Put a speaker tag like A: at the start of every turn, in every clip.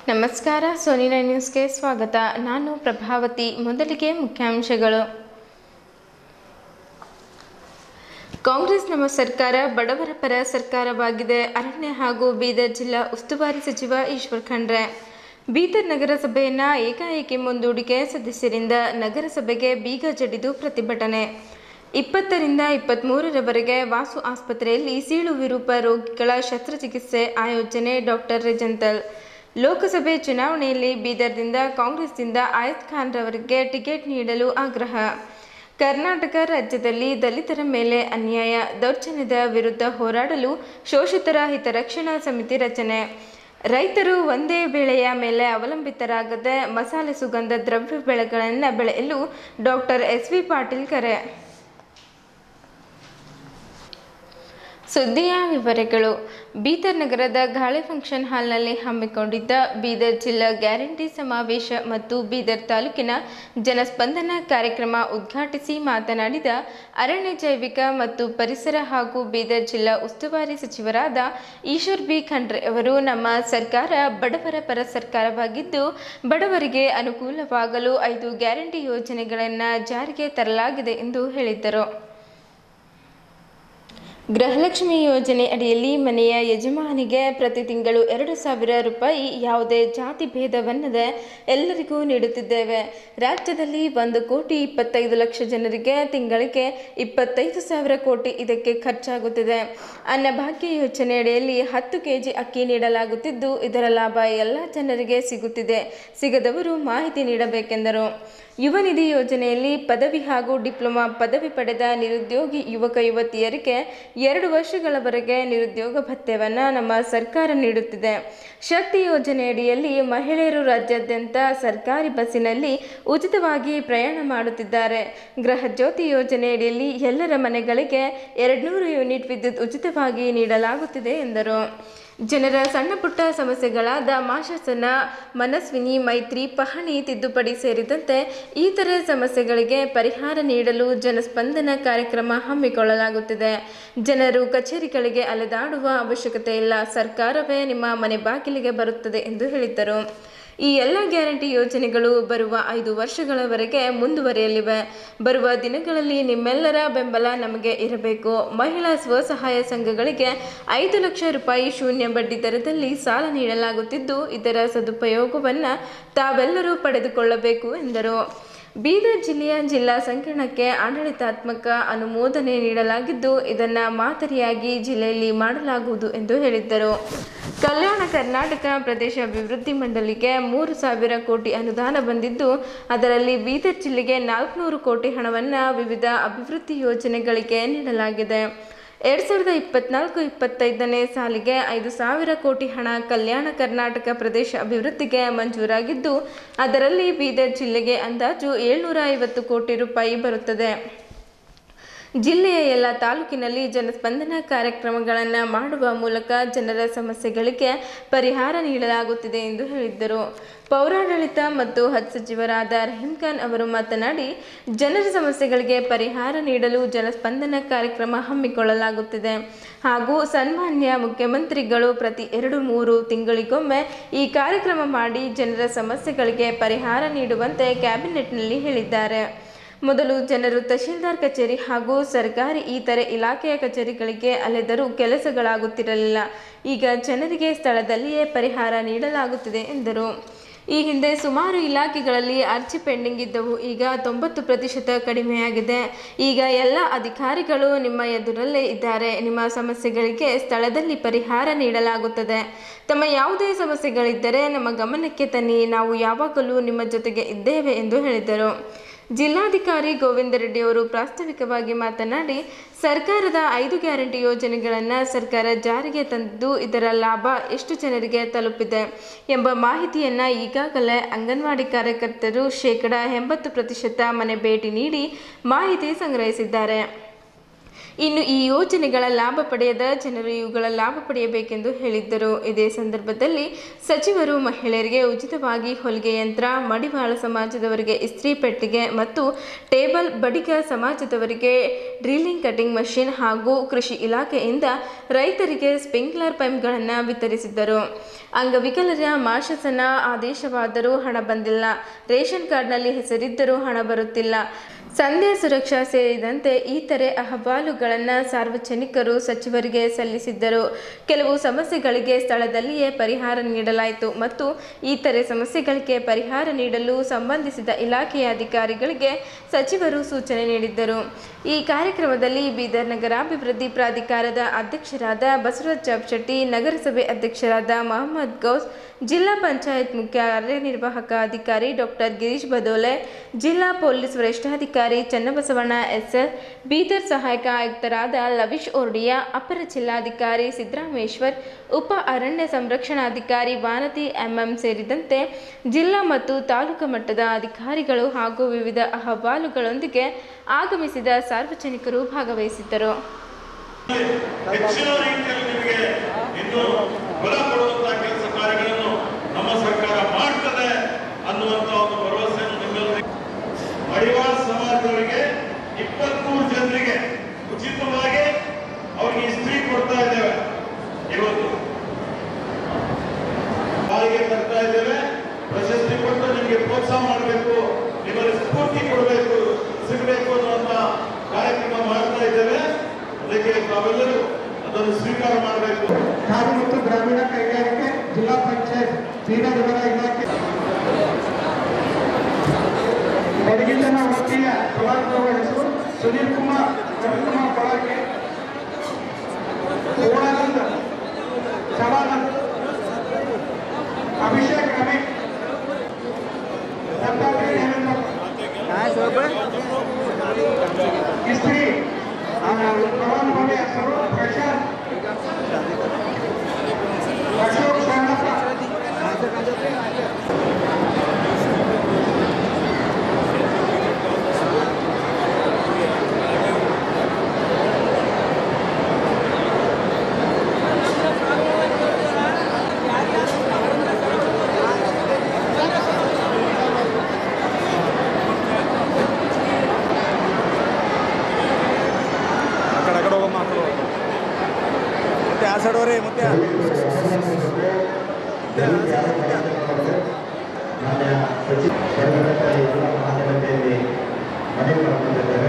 A: ನಮಸ್ಕಾರ Sony nine ನ್ಯೂಸ್ಗೆ ಸ್ವಾಗತ ನಾನು ಪ್ರಭಾವತಿ ಮೊದಲಿಗೆ ಮುಖ್ಯಾಂಶಗಳು ಕಾಂಗ್ರೆಸ್ ನಮ್ಮ ಸರ್ಕಾರ ಬಡವರ ಪರ ಸರ್ಕಾರವಾಗಿದೆ ಅರಣ್ಯ ಹಾಗೂ ಬೀದರ್ ಜಿಲ್ಲಾ ಉಸ್ತುವಾರಿ ಸಚಿವ ಈಶ್ವರ್ ಖಂಡ್ರೆ ಬೀದರ್ ನಗರಸಭೆಯನ್ನ ಏಕಾಏಕಿ ಮುಂದೂಡಿಕೆ ಸದಸ್ಯರಿಂದ ನಗರಸಭೆಗೆ ಬೀಗ ಜಡಿದು ಪ್ರತಿಭಟನೆ ಇಪ್ಪತ್ತರಿಂದ ಇಪ್ಪತ್ತ್ಮೂರರವರೆಗೆ ವಾಸು ಆಸ್ಪತ್ರೆಯಲ್ಲಿ ಸೀಳು ವಿರೂಪ ರೋಗಿಗಳ ಶಸ್ತ್ರಚಿಕಿತ್ಸೆ ಆಯೋಜನೆ ಡಾಕ್ಟರ್ ರೆಜಂತಲ್ ಲೋಕಸಭೆ ಚುನಾವಣೆಯಲ್ಲಿ ಬೀದರ್ದಿಂದ ಕಾಂಗ್ರೆಸ್ನಿಂದ ಆಯತ್ ಖಾನ್ ರವರಿಗೆ ಟಿಕೆಟ್ ನೀಡಲು ಆಗ್ರಹ ಕರ್ನಾಟಕ ರಾಜ್ಯದಲ್ಲಿ ದಲಿತರ ಮೇಲೆ ಅನ್ಯಾಯ ದೌರ್ಜನ್ಯದ ವಿರುದ್ಧ ಹೋರಾಡಲು ಶೋಷಿತರ ಹಿತರಕ್ಷಣಾ ಸಮಿತಿ ರಚನೆ ರೈತರು ಒಂದೇ ಬೆಳೆಯ ಮೇಲೆ ಅವಲಂಬಿತರಾಗದೆ ಮಸಾಲೆ ಸುಗಂಧ ದ್ರವ್ಯ ಬೆಳೆಗಳನ್ನು ಬೆಳೆಯಲು ಡಾಕ್ಟರ್ ಎಸ್ ವಿ ಪಾಟೀಲ್ ಕರೆ ಸುದ್ದಿಯ ವಿವರಗಳು ಬೀದರ್ ನಗರದ ಗಾಳಿ ಫಂಕ್ಷನ್ ಹಾಲ್ನಲ್ಲಿ ಹಮ್ಮಿಕೊಂಡಿದ್ದ ಬೀದರ್ ಜಿಲ್ಲಾ ಗ್ಯಾರಂಟಿ ಸಮಾವೇಶ ಮತ್ತು ಬೀದರ್ ತಾಲೂಕಿನ ಜನಸ್ಪಂದನ ಕಾರ್ಯಕ್ರಮ ಉದ್ಘಾಟಿಸಿ ಮಾತನಾಡಿದ ಅರಣ್ಯ ಜೈವಿಕ ಮತ್ತು ಪರಿಸರ ಹಾಗೂ ಬೀದರ್ ಜಿಲ್ಲಾ ಉಸ್ತುವಾರಿ ಸಚಿವರಾದ ಈಶ್ವರ್ ಬಿ ಖಂಡ್ರೆ ಅವರು ನಮ್ಮ ಸರ್ಕಾರ ಬಡವರ ಪರ ಸರ್ಕಾರವಾಗಿದ್ದು ಬಡವರಿಗೆ ಅನುಕೂಲವಾಗಲು ಐದು ಗ್ಯಾರಂಟಿ ಯೋಜನೆಗಳನ್ನು ಜಾರಿಗೆ ತರಲಾಗಿದೆ ಎಂದು ಹೇಳಿದ್ದರು ಗೃಹಲಕ್ಷ್ಮಿ ಯೋಜನೆ ಅಡಿಯಲ್ಲಿ ಮನೆಯ ಯಜಮಾನಿಗೆ ಪ್ರತಿ ತಿಂಗಳು ಎರಡು ಸಾವಿರ ರೂಪಾಯಿ ಯಾವುದೇ ಜಾತಿ ಭೇದವನ್ನದೆ ಎಲ್ಲರಿಗೂ ನೀಡುತ್ತಿದ್ದೇವೆ ರಾಜ್ಯದಲ್ಲಿ ಒಂದು ಕೋಟಿ ಇಪ್ಪತ್ತೈದು ಲಕ್ಷ ಜನರಿಗೆ ತಿಂಗಳಿಗೆ ಇಪ್ಪತ್ತೈದು ಸಾವಿರ ಕೋಟಿ ಇದಕ್ಕೆ ಖರ್ಚಾಗುತ್ತಿದೆ ಅನ್ನಭಾಗ್ಯ ಯೋಜನೆ ಅಡಿಯಲ್ಲಿ ಹತ್ತು ಕೆಜಿ ಅಕ್ಕಿ ನೀಡಲಾಗುತ್ತಿದ್ದು ಇದರ ಲಾಭ ಎಲ್ಲ ಜನರಿಗೆ ಸಿಗುತ್ತಿದೆ ಸಿಗದವರು ಮಾಹಿತಿ ನೀಡಬೇಕೆಂದರು ಯುವ ನಿಧಿ ಯೋಜನೆಯಲ್ಲಿ ಪದವಿ ಹಾಗೂ ಡಿಪ್ಲೊಮಾ ಪದವಿ ಪಡೆದ ನಿರುದ್ಯೋಗಿ ಯುವಕ ಯುವತಿಯರಿಗೆ ಎರಡು ವರ್ಷಗಳವರೆಗೆ ನಿರುದ್ಯೋಗ ಭತ್ಯವನ್ನು ನಮ್ಮ ಸರ್ಕಾರ ನೀಡುತ್ತಿದೆ ಶಕ್ತಿ ಯೋಜನೆಯಡಿಯಲ್ಲಿ ಮಹಿಳೆಯರು ರಾಜ್ಯಾದ್ಯಂತ ಸರ್ಕಾರಿ ಬಸ್ಸಿನಲ್ಲಿ ಉಚಿತವಾಗಿ ಪ್ರಯಾಣ ಮಾಡುತ್ತಿದ್ದಾರೆ ಗೃಹ ಜ್ಯೋತಿ ಯೋಜನೆಯಡಿಯಲ್ಲಿ ಎಲ್ಲರ ಮನೆಗಳಿಗೆ ಎರಡುನೂರು ಯೂನಿಟ್ ವಿದ್ಯುತ್ ಉಚಿತವಾಗಿ ನೀಡಲಾಗುತ್ತಿದೆ ಎಂದರು ಜನರ ಸಣ್ಣ ಪುಟ್ಟ ಸಮಸ್ಯೆಗಳಾದ ಮಾಶಾಸನ ಮನಸ್ವಿನಿ ಮೈತ್ರಿ ಪಹಣಿ ತಿದ್ದುಪಡಿ ಸೇರಿದಂತೆ ಇತರೆ ಸಮಸ್ಯೆಗಳಿಗೆ ಪರಿಹಾರ ನೀಡಲು ಜನಸ್ಪಂದನ ಕಾರ್ಯಕ್ರಮ ಹಮ್ಮಿಕೊಳ್ಳಲಾಗುತ್ತಿದೆ ಜನರು ಕಚೇರಿಗಳಿಗೆ ಅಲೆದಾಡುವ ಅವಶ್ಯಕತೆ ಇಲ್ಲ ಸರ್ಕಾರವೇ ನಿಮ್ಮ ಮನೆ ಬಾಗಿಲಿಗೆ ಬರುತ್ತದೆ ಎಂದು ಹೇಳಿದ್ದರು ಈ ಎಲ್ಲ ಗ್ಯಾರಂಟಿ ಯೋಜನೆಗಳು ಬರುವ ಐದು ವರ್ಷಗಳವರೆಗೆ ಮುಂದುವರಿಯಲಿವೆ ಬರುವ ದಿನಗಳಲ್ಲಿ ನಿಮ್ಮೆಲ್ಲರ ಬೆಂಬಲ ನಮಗೆ ಇರಬೇಕು ಮಹಿಳಾ ಸ್ವಸಹಾಯ ಸಂಘಗಳಿಗೆ ಐದು ಲಕ್ಷ ರೂಪಾಯಿ ಶೂನ್ಯ ಬಡ್ಡಿ ದರದಲ್ಲಿ ಸಾಲ ನೀಡಲಾಗುತ್ತಿದ್ದು ಇದರ ಸದುಪಯೋಗವನ್ನು ತಾವೆಲ್ಲರೂ ಪಡೆದುಕೊಳ್ಳಬೇಕು ಎಂದರು ಬೀದರ್ ಜಿಲ್ಲೆಯ ಜಿಲ್ಲಾ ಸಂಕೀರ್ಣಕ್ಕೆ ಆಡಳಿತಾತ್ಮಕ ಅನುಮೋದನೆ ನೀಡಲಾಗಿದ್ದು ಇದನ್ನು ಮಾದರಿಯಾಗಿ ಜಿಲ್ಲೆಯಲ್ಲಿ ಮಾಡಲಾಗುವುದು ಎಂದು ಹೇಳಿದ್ದರು ಕಲ್ಯಾಣ ಕರ್ನಾಟಕ ಪ್ರದೇಶ ಅಭಿವೃದ್ಧಿ ಮಂಡಳಿಗೆ ಮೂರು ಸಾವಿರ ಕೋಟಿ ಅನುದಾನ ಬಂದಿದ್ದು ಅದರಲ್ಲಿ ಬೀದರ್ ಜಿಲ್ಲೆಗೆ ನಾಲ್ಕುನೂರು ಕೋಟಿ ಹಣವನ್ನು ವಿವಿಧ ಅಭಿವೃದ್ಧಿ ಯೋಜನೆಗಳಿಗೆ ನೀಡಲಾಗಿದೆ ಎರಡು ಸಾವಿರದ ಇಪ್ಪತ್ನಾಲ್ಕು ಇಪ್ಪತ್ತೈದನೇ ಸಾಲಿಗೆ ಐದು ಸಾವಿರ ಕೋಟಿ ಹಣ ಕಲ್ಯಾಣ ಕರ್ನಾಟಕ ಪ್ರದೇಶ ಅಭಿವೃದ್ಧಿಗೆ ಮಂಜೂರಾಗಿದ್ದು ಅದರಲ್ಲಿ ಬೀದರ್ ಜಿಲ್ಲೆಗೆ ಅಂದಾಜು ಏಳ್ನೂರ ಐವತ್ತು ಕೋಟಿ ರೂಪಾಯಿ ಬರುತ್ತದೆ ಜಿಲ್ಲೆಯ ಎಲ್ಲ ತಾಲೂಕಿನಲ್ಲಿ ಜನಸ್ಪಂದನ ಕಾರ್ಯಕ್ರಮಗಳನ್ನು ಮಾಡುವ ಮೂಲಕ ಜನರ ಸಮಸ್ಯೆಗಳಿಗೆ ಪರಿಹಾರ ನೀಡಲಾಗುತ್ತಿದೆ ಎಂದು ಹೇಳಿದ್ದರು ಪೌರಾಡಳಿತ ಮತ್ತು ಹಜ್ ಸಚಿವರಾದ ರಹೀಂ ಖಾನ್ ಅವರು ಮಾತನಾಡಿ ಜನರ ಸಮಸ್ಯೆಗಳಿಗೆ ಪರಿಹಾರ ನೀಡಲು ಜನಸ್ಪಂದನ ಕಾರ್ಯಕ್ರಮ ಹಮ್ಮಿಕೊಳ್ಳಲಾಗುತ್ತಿದೆ ಹಾಗೂ ಸನ್ಮಾನ್ಯ ಮುಖ್ಯಮಂತ್ರಿಗಳು ಪ್ರತಿ ಎರಡು ಮೂರು ತಿಂಗಳಿಗೊಮ್ಮೆ ಈ ಕಾರ್ಯಕ್ರಮ ಮಾಡಿ ಜನರ ಸಮಸ್ಯೆಗಳಿಗೆ ಪರಿಹಾರ ನೀಡುವಂತೆ ಕ್ಯಾಬಿನೆಟ್ನಲ್ಲಿ ಹೇಳಿದ್ದಾರೆ ಮೊದಲು ಜನರು ತಹಶೀಲ್ದಾರ್ ಕಚೇರಿ ಹಾಗೂ ಸರ್ಕಾರಿ ಇತರೆ ಇಲಾಖೆಯ ಕಚೇರಿಗಳಿಗೆ ಅಲೆದರೂ ಕೆಲಸಗಳಾಗುತ್ತಿರಲಿಲ್ಲ ಈಗ ಜನರಿಗೆ ಸ್ಥಳದಲ್ಲಿಯೇ ಪರಿಹಾರ ನೀಡಲಾಗುತ್ತಿದೆ ಎಂದರು ಈ ಹಿಂದೆ ಸುಮಾರು ಇಲಾಖೆಗಳಲ್ಲಿ ಅರ್ಜಿ ಪೆಂಡಿಂಗ್ ಇದ್ದವು ಈಗ ತೊಂಬತ್ತು ಪ್ರತಿಶತ ಕಡಿಮೆಯಾಗಿದೆ ಈಗ ಎಲ್ಲ ಅಧಿಕಾರಿಗಳು ನಿಮ್ಮ ಎದುರಲ್ಲೇ ಇದ್ದಾರೆ ನಿಮ್ಮ ಸಮಸ್ಯೆಗಳಿಗೆ ಸ್ಥಳದಲ್ಲಿ ಪರಿಹಾರ ನೀಡಲಾಗುತ್ತದೆ ತಮ್ಮ ಯಾವುದೇ ಸಮಸ್ಯೆಗಳಿದ್ದರೆ ನಮ್ಮ ಗಮನಕ್ಕೆ ತನ್ನಿ ನಾವು ಯಾವಾಗಲೂ ನಿಮ್ಮ ಜೊತೆಗೆ ಇದ್ದೇವೆ ಎಂದು ಹೇಳಿದರು ಜಿಲ್ಲಾಧಿಕಾರಿ ಗೋವಿಂದ ರೆಡ್ಡಿ ಅವರು ಪ್ರಾಸ್ತಾವಿಕವಾಗಿ ಮಾತನಾಡಿ ಸರ್ಕಾರದ ಐದು ಗ್ಯಾರಂಟಿ ಯೋಜನೆಗಳನ್ನು ಸರ್ಕಾರ ಜಾರಿಗೆ ತಂದಿದ್ದು ಇದರ ಲಾಭ ಎಷ್ಟು ಜನರಿಗೆ ತಲುಪಿದೆ ಎಂಬ ಮಾಹಿತಿಯನ್ನು ಈಗಾಗಲೇ ಅಂಗನವಾಡಿ ಕಾರ್ಯಕರ್ತರು ಶೇಕಡ ಎಂಬತ್ತು ಪ್ರತಿಶತ ಮನೆ ಭೇಟಿ ನೀಡಿ ಮಾಹಿತಿ ಸಂಗ್ರಹಿಸಿದ್ದಾರೆ ಇನ್ನು ಈ ಯೋಜನೆಗಳ ಲಾಭ ಪಡೆಯದ ಜನರು ಇವುಗಳ ಲಾಭ ಪಡೆಯಬೇಕೆಂದು ಹೇಳಿದ್ದರು ಇದೇ ಸಂದರ್ಭದಲ್ಲಿ ಸಚಿವರು ಮಹಿಳೆಯರಿಗೆ ಉಚಿತವಾಗಿ ಹೊಲಿಗೆ ಯಂತ್ರ ಮಡಿವಾಳ ಸಮಾಜದವರಿಗೆ ಇಸ್ತ್ರಿ ಪೆಟ್ಟಿಗೆ ಮತ್ತು ಟೇಬಲ್ ಬಡಿಗ ಸಮಾಜದವರಿಗೆ ಡ್ರಿಲ್ಲಿಂಗ್ ಕಟಿಂಗ್ ಮಷಿನ್ ಹಾಗೂ ಕೃಷಿ ಇಲಾಖೆಯಿಂದ ರೈತರಿಗೆ ಸ್ಪ್ರಿಂಕ್ಲರ್ ಪೈಪ್ಗಳನ್ನು ವಿತರಿಸಿದ್ದರು ಅಂಗವಿಕಲರ ಮಾಶಸನ ಆದೇಶವಾದರೂ ಹಣ ಬಂದಿಲ್ಲ ರೇಷನ್ ಕಾರ್ಡ್ನಲ್ಲಿ ಹೆಸರಿದ್ದರೂ ಹಣ ಬರುತ್ತಿಲ್ಲ ಸಂಧ್ಯಾ ಸುರಕ್ಷಾ ಸೇರಿದಂತೆ ಇತರೆ ಅಹವಾಲುಗಳನ್ನು ಸಾರ್ವಜನಿಕರು ಸಚಿವರಿಗೆ ಸಲ್ಲಿಸಿದ್ದರು ಕೆಲವು ಸಮಸ್ಯೆಗಳಿಗೆ ಸ್ಥಳದಲ್ಲಿಯೇ ಪರಿಹಾರ ನೀಡಲಾಯಿತು ಮತ್ತು ಇತರೆ ಸಮಸ್ಯೆಗಳಿಗೆ ಪರಿಹಾರ ನೀಡಲು ಸಂಬಂಧಿಸಿದ ಇಲಾಖೆಯ ಅಧಿಕಾರಿಗಳಿಗೆ ಸಚಿವರು ಸೂಚನೆ ನೀಡಿದ್ದರು ಈ ಕಾರ್ಯಕ್ರಮದಲ್ಲಿ ಬೀದರ್ ನಗರಾಭಿವೃದ್ಧಿ ಪ್ರಾಧಿಕಾರದ ಅಧ್ಯಕ್ಷರಾದ ಬಸವರಾಜ್ ಚಾಪ್ಶೆಟ್ಟಿ ನಗರಸಭೆ ಅಧ್ಯಕ್ಷರಾದ ಮಹಮ್ಮದ್ ಗೌಸ್ ಜಿಲ್ಲಾ ಪಂಚಾಯತ್ ಮುಖ್ಯ ಕಾರ್ಯನಿರ್ವಾಹಕ ಅಧಿಕಾರಿ ಡಾಕ್ಟರ್ ಗಿರೀಶ್ ಬದೋಲೆ ಜಿಲ್ಲಾ ಪೊಲೀಸ್ ವರಿಷ್ಠಾಧಿಕಾರಿ ಚನ್ನಬಸವಣ್ಣ ಎಸ್ಎಲ್ ಬೀದರ್ ಸಹಾಯಕ ಆಯುಕ್ತರಾದ ಲವಿಶ್ ಓರ್ಡಿಯಾ ಅಪರ ಜಿಲ್ಲಾಧಿಕಾರಿ ಸಿದ್ದರಾಮೇಶ್ವರ್ ಉಪ ಅರಣ್ಯ ಸಂರಕ್ಷಣಾಧಿಕಾರಿ ವಾನತಿ ಎಂಎಂ ಸೇರಿದಂತೆ ಜಿಲ್ಲಾ ಮತ್ತು ತಾಲೂಕು ಮಟ್ಟದ ಅಧಿಕಾರಿಗಳು ಹಾಗೂ ವಿವಿಧ ಅಹವಾಲುಗಳೊಂದಿಗೆ ಆಗಮಿಸಿದ ಸಾರ್ವಜನಿಕರು ಭಾಗವಹಿಸಿದ್ದರು
B: ಹೆಚ್ಚಿನ ರೀತಿಯಲ್ಲಿ ನಿಮಗೆ ಇನ್ನು ಬಲ ಕೊಡುವಂತಹ ಕೆಲಸ ಕಾರ್ಯಗಳನ್ನು ನಮ್ಮ ಸರ್ಕಾರ ಮಾಡ್ತದೆ ಅನ್ನುವಂತ ಒಂದು ಭರವಸೆಯನ್ನು ನಿಮ್ಮೆಲ್ಲರಿಗೂ ಮಡಿವಾಳ ಸಮಾಜದವರಿಗೆ ಇಪ್ಪತ್ಮೂರು ಜನರಿಗೆ ಉಚಿತವಾಗಿ ಅವರಿಗೆ ಇಸ್ತ್ರಿ ಕೊಡ್ತಾ ಇದ್ದೇವೆ ಇವತ್ತು ಬಾಯಿಗೆ ತರ್ತಾ ಇದ್ದೇವೆ ಪ್ರಶಸ್ತಿ ಕೊಟ್ಟು ನಿಮಗೆ ಪ್ರೋತ್ಸಾಹ ಮಾಡಬೇಕು ನಿಮ್ಮಲ್ಲಿ ಸ್ಫೂರ್ತಿ ಕೊಡಬೇಕು ಸಿಗಬೇಕು ಅನ್ನುವಂತ ಕಾರ್ಯಕ್ರಮ ಮಾಡ್ತಾ ಇದ್ದೇವೆ ಅದಕ್ಕೆ ತಾವೆಲ್ಲರೂ ಅದನ್ನು ಸ್ವೀಕಾರ ಮಾಡಬೇಕು
C: ಖಾದಿ ಮತ್ತು ಗ್ರಾಮೀಣ ಕೈಗಾರಿಕೆ ಜಿಲ್ಲಾ ಪಂಚಾಯತ್ ಬೀದರ್ ನಗರ ಇಲಾಖೆ ಬಡಗಿತನ ವತಿಯ ಫಲಾನುಭವಿಗಳ ಹೆಸರು ಸುನೀಲ್ ಕುಮಾರ್ ರವಿಕುಮಾರ್ ಕೊಳಗೆ ಓಳಾನಂದ್ ಶವಾನಂದ್ ಅಭಿಷೇಕ್ ರಮೇಶ್ ದತ್ತಾತ್ರೇಯ ಹೇಮೇಂದ್ರ ಇಸ್ತ್ರಿ ಆ, ಫಲಾನುಭವಿ ಹೆಸರು ಪ್ರಶಾಂತ್ ಅಶೋಕ್ ಶರಣಪ್ಪ
D: ಆ ಕಡೆ ಆ ಕಡೆ ಹೋಗಮ್ಮ ಆ ಕಡೆ ಹೋಗಮ್ಮ ಮತ್ತೆ ಆ ಸೈಡ್ ಹೋಗ್ರಿ ಮತ್ತೆ
E: ಮಾನ್ಯ ಸಚಿವ ಸರ್ಕಾರದ ಎಲ್ಲ ಮಾಧ್ಯಮದಲ್ಲಿ ಮನವಿ ಮಾಡಿಕೊಂಡಿದ್ದೇವೆ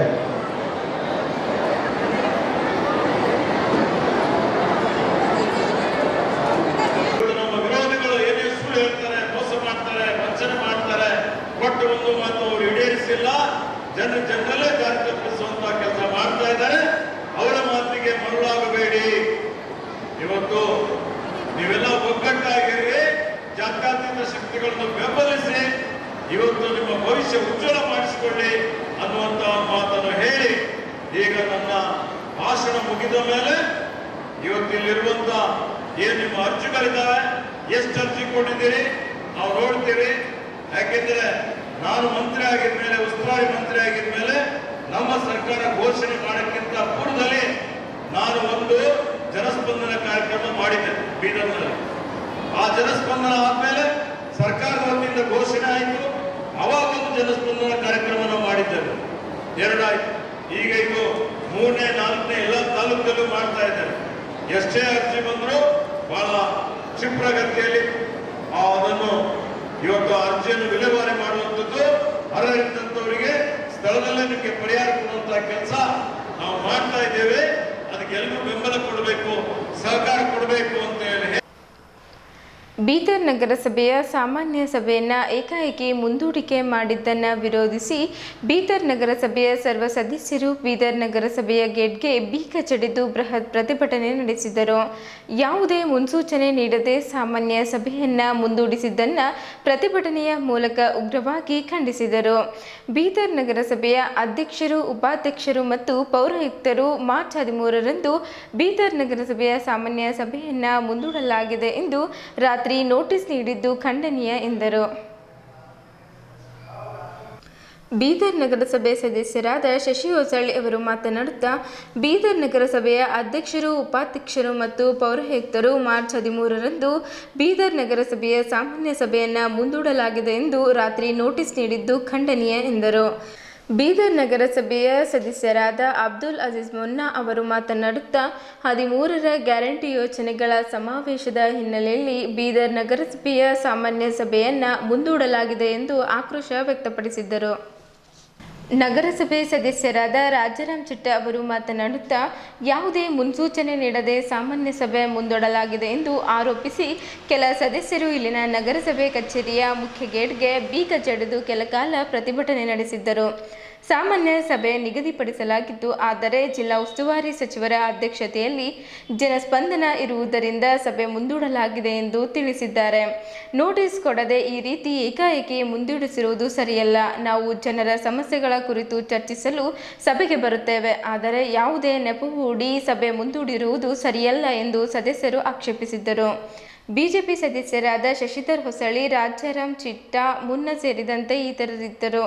B: ಇವತ್ತು ನಮ್ಮ ವಿರೋಧಿಗಳು ಏನೇ ಸುಳ್ಳು ಹೇಳ್ತಾರೆ ಮೋಸ ಮಾಡ್ತಾರೆ ವಂಚನೆ ಮಾಡ್ತಾರೆ ಕೊಟ್ಟು ಒಂದು ಮಾತು ಅವರು ಈಡೇರಿಸಿಲ್ಲ ಜನ ಜನರಲ್ಲೇ ದಾರಿ ತಪ್ಪಿಸುವಂತ ಕೆಲಸ ಮಾಡ್ತಾ ಇದ್ದಾರೆ ಅವರ ಮಾತಿಗೆ ಮರುಳಾಗಬೇಡಿ ಇವತ್ತು ನೀವೆಲ್ಲ ಒಗ್ಗಟ್ಟಾಗಿರ್ರಿ ಜಾತ್ಯತೀತ ಶಕ್ತಿಗಳನ್ನು ಬೆಂಬಲಿಸಿ ಇವತ್ತು ನಿಮ್ಮ ಭವಿಷ್ಯ ಉಜ್ವಲ ಮಾಡಿಸಿಕೊಳ್ಳಿ ಅನ್ನುವಂತ ಮಾತನ್ನು ಹೇಳಿ ಈಗ ನನ್ನ ಭಾಷಣ ಮುಗಿದ ಮೇಲೆ ಇವತ್ತು ಇಲ್ಲಿರುವಂತ ಏನ್ ನಿಮ್ಮ ಅರ್ಜಿಗಳಿದ್ದಾವೆ ಎಷ್ಟು ಅರ್ಜಿ ಕೊಟ್ಟಿದ್ದೀರಿ ನಾವು ನೋಡ್ತೀವಿ ಯಾಕೆಂದ್ರೆ ನಾನು ಮಂತ್ರಿ ಆಗಿದ್ಮೇಲೆ ಉಸ್ತುವಾರಿ ಮಂತ್ರಿ ಆಗಿದ್ಮೇಲೆ ನಮ್ಮ ಸರ್ಕಾರ ಘೋಷಣೆ ಮಾಡೋಕ್ಕಿಂತ ಪೂರ್ವದಲ್ಲಿ ನಾನು ಒಂದು ಜನಸ್ಪಂದನ ಕಾರ್ಯಕ್ರಮ ಮಾಡಿದ್ದೆ ಬೀದರ್ನಲ್ಲಿ ಆ ಜನಸ್ಪಂದನ ಆದ್ಮೇಲೆ ಸರ್ಕಾರದ ವತಿಯಿಂದ ಘೋಷಣೆ ಆಯಿತು ಅವಾಗ ಒಂದು ಜನಸ್ಪಂದನ ಕಾರ್ಯಕ್ರಮ ನಾವು ಮಾಡಿದ್ದೇವೆ ಎರಡಾಯ್ತು ಈಗ ಇದು ಮೂರನೇ ನಾಲ್ಕನೇ ಎಲ್ಲ ತಾಲೂಕಲ್ಲೂ ಮಾಡ್ತಾ ಇದ್ದೇವೆ ಎಷ್ಟೇ ಅರ್ಜಿ ಬಂದರೂ ಬಹಳ ಕ್ಷಿಪ್ರಗತಿಯಲ್ಲಿ ಆ ಅದನ್ನು ಇವತ್ತು ಆ ಅರ್ಜಿಯನ್ನು ವಿಲೇವಾರಿ ಮಾಡುವಂಥದ್ದು ಅರ್ಹರಿದ್ದಂಥವರಿಗೆ ಸ್ಥಳದಲ್ಲೇ ನಿಮಗೆ ಪರಿಹಾರ ಕೊಡುವಂತಹ ಕೆಲಸ ನಾವು ಮಾಡ್ತಾ ಇದ್ದೇವೆ ಅದಕ್ಕೆ ಎಲ್ಲರೂ ಬೆಂಬಲ ಕೊಡಬೇಕು ಸಹಕಾರ ಕೊಡಬೇಕು ಅಂತ ಹೇಳಿ
A: ಬೀದರ್ ನಗರಸಭೆಯ ಸಾಮಾನ್ಯ ಸಭೆಯನ್ನು ಏಕಾಏಕಿ ಮುಂದೂಡಿಕೆ ಮಾಡಿದ್ದನ್ನು ವಿರೋಧಿಸಿ ಬೀದರ್ ನಗರಸಭೆಯ ಸರ್ವ ಸದಸ್ಯರು ಬೀದರ್ ನಗರಸಭೆಯ ಗೇಟ್ಗೆ ಬೀಗ ಜಡಿದು ಬೃಹತ್ ಪ್ರತಿಭಟನೆ ನಡೆಸಿದರು ಯಾವುದೇ ಮುನ್ಸೂಚನೆ ನೀಡದೆ ಸಾಮಾನ್ಯ ಸಭೆಯನ್ನು ಮುಂದೂಡಿಸಿದ್ದನ್ನು ಪ್ರತಿಭಟನೆಯ ಮೂಲಕ ಉಗ್ರವಾಗಿ ಖಂಡಿಸಿದರು ಬೀದರ್ ನಗರಸಭೆಯ ಅಧ್ಯಕ್ಷರು ಉಪಾಧ್ಯಕ್ಷರು ಮತ್ತು ಪೌರಾಯುಕ್ತರು ಮಾರ್ಚ್ ಹದಿಮೂರರಂದು ಬೀದರ್ ನಗರಸಭೆಯ ಸಾಮಾನ್ಯ ಸಭೆಯನ್ನು ಮುಂದೂಡಲಾಗಿದೆ ಎಂದು ರಾತ್ರಿ ನೋಟಿಸ್ ನೀಡಿದ್ದು ಖಂಡನೀಯ ಎಂದರು ಬೀದರ್ ನಗರಸಭೆ ಸದಸ್ಯರಾದ ಶಶಿ ಹೊಸಳ್ಳಿ ಅವರು ಮಾತನಾಡುತ್ತಾ ಬೀದರ್ ನಗರಸಭೆಯ ಅಧ್ಯಕ್ಷರು ಉಪಾಧ್ಯಕ್ಷರು ಮತ್ತು ಪೌರಾಯುಕ್ತರು ಮಾರ್ಚ್ ಹದಿಮೂರರಂದು ಬೀದರ್ ನಗರಸಭೆಯ ಸಾಮಾನ್ಯ ಸಭೆಯನ್ನು ಮುಂದೂಡಲಾಗಿದೆ ಎಂದು ರಾತ್ರಿ ನೋಟಿಸ್ ನೀಡಿದ್ದು ಖಂಡನೀಯ ಎಂದರು ಬೀದರ್ ನಗರಸಭೆಯ ಸದಸ್ಯರಾದ ಅಬ್ದುಲ್ ಅಜೀಜ್ ಮೊನ್ನಾ ಅವರು ಮಾತನಾಡುತ್ತಾ ಹದಿಮೂರರ ಗ್ಯಾರಂಟಿ ಯೋಜನೆಗಳ ಸಮಾವೇಶದ ಹಿನ್ನೆಲೆಯಲ್ಲಿ ಬೀದರ್ ನಗರಸಭೆಯ ಸಾಮಾನ್ಯ ಸಭೆಯನ್ನು ಮುಂದೂಡಲಾಗಿದೆ ಎಂದು ಆಕ್ರೋಶ ವ್ಯಕ್ತಪಡಿಸಿದ್ದರು ನಗರಸಭೆ ಸದಸ್ಯರಾದ ರಾಜಾರಾಮ್ ಚಿಟ್ಟ ಅವರು ಮಾತನಾಡುತ್ತಾ ಯಾವುದೇ ಮುನ್ಸೂಚನೆ ನೀಡದೆ ಸಾಮಾನ್ಯ ಸಭೆ ಮುಂದೂಡಲಾಗಿದೆ ಎಂದು ಆರೋಪಿಸಿ ಕೆಲ ಸದಸ್ಯರು ಇಲ್ಲಿನ ನಗರಸಭೆ ಕಚೇರಿಯ ಮುಖ್ಯ ಗೇಟ್ಗೆ ಬೀಗ ಜಡಿದು ಕೆಲಕಾಲ ಪ್ರತಿಭಟನೆ ನಡೆಸಿದ್ದರು ಸಾಮಾನ್ಯ ಸಭೆ ನಿಗದಿಪಡಿಸಲಾಗಿತ್ತು ಆದರೆ ಜಿಲ್ಲಾ ಉಸ್ತುವಾರಿ ಸಚಿವರ ಅಧ್ಯಕ್ಷತೆಯಲ್ಲಿ ಜನಸ್ಪಂದನ ಇರುವುದರಿಂದ ಸಭೆ ಮುಂದೂಡಲಾಗಿದೆ ಎಂದು ತಿಳಿಸಿದ್ದಾರೆ ನೋಟಿಸ್ ಕೊಡದೆ ಈ ರೀತಿ ಏಕಾಏಕಿ ಮುಂದೂಡಿಸಿರುವುದು ಸರಿಯಲ್ಲ ನಾವು ಜನರ ಸಮಸ್ಯೆಗಳ ಕುರಿತು ಚರ್ಚಿಸಲು ಸಭೆಗೆ ಬರುತ್ತೇವೆ ಆದರೆ ಯಾವುದೇ ನೆಪ ಹೂಡಿ ಸಭೆ ಮುಂದೂಡಿರುವುದು ಸರಿಯಲ್ಲ ಎಂದು ಸದಸ್ಯರು ಆಕ್ಷೇಪಿಸಿದ್ದರು ಬಿಜೆಪಿ ಸದಸ್ಯರಾದ ಶಶಿಧರ್ ಹೊಸಳ್ಳಿ ರಾಜಾರಾಮ್ ಚಿಟ್ಟ ಮುನ್ನ ಸೇರಿದಂತೆ ಇತರರಿದ್ದರು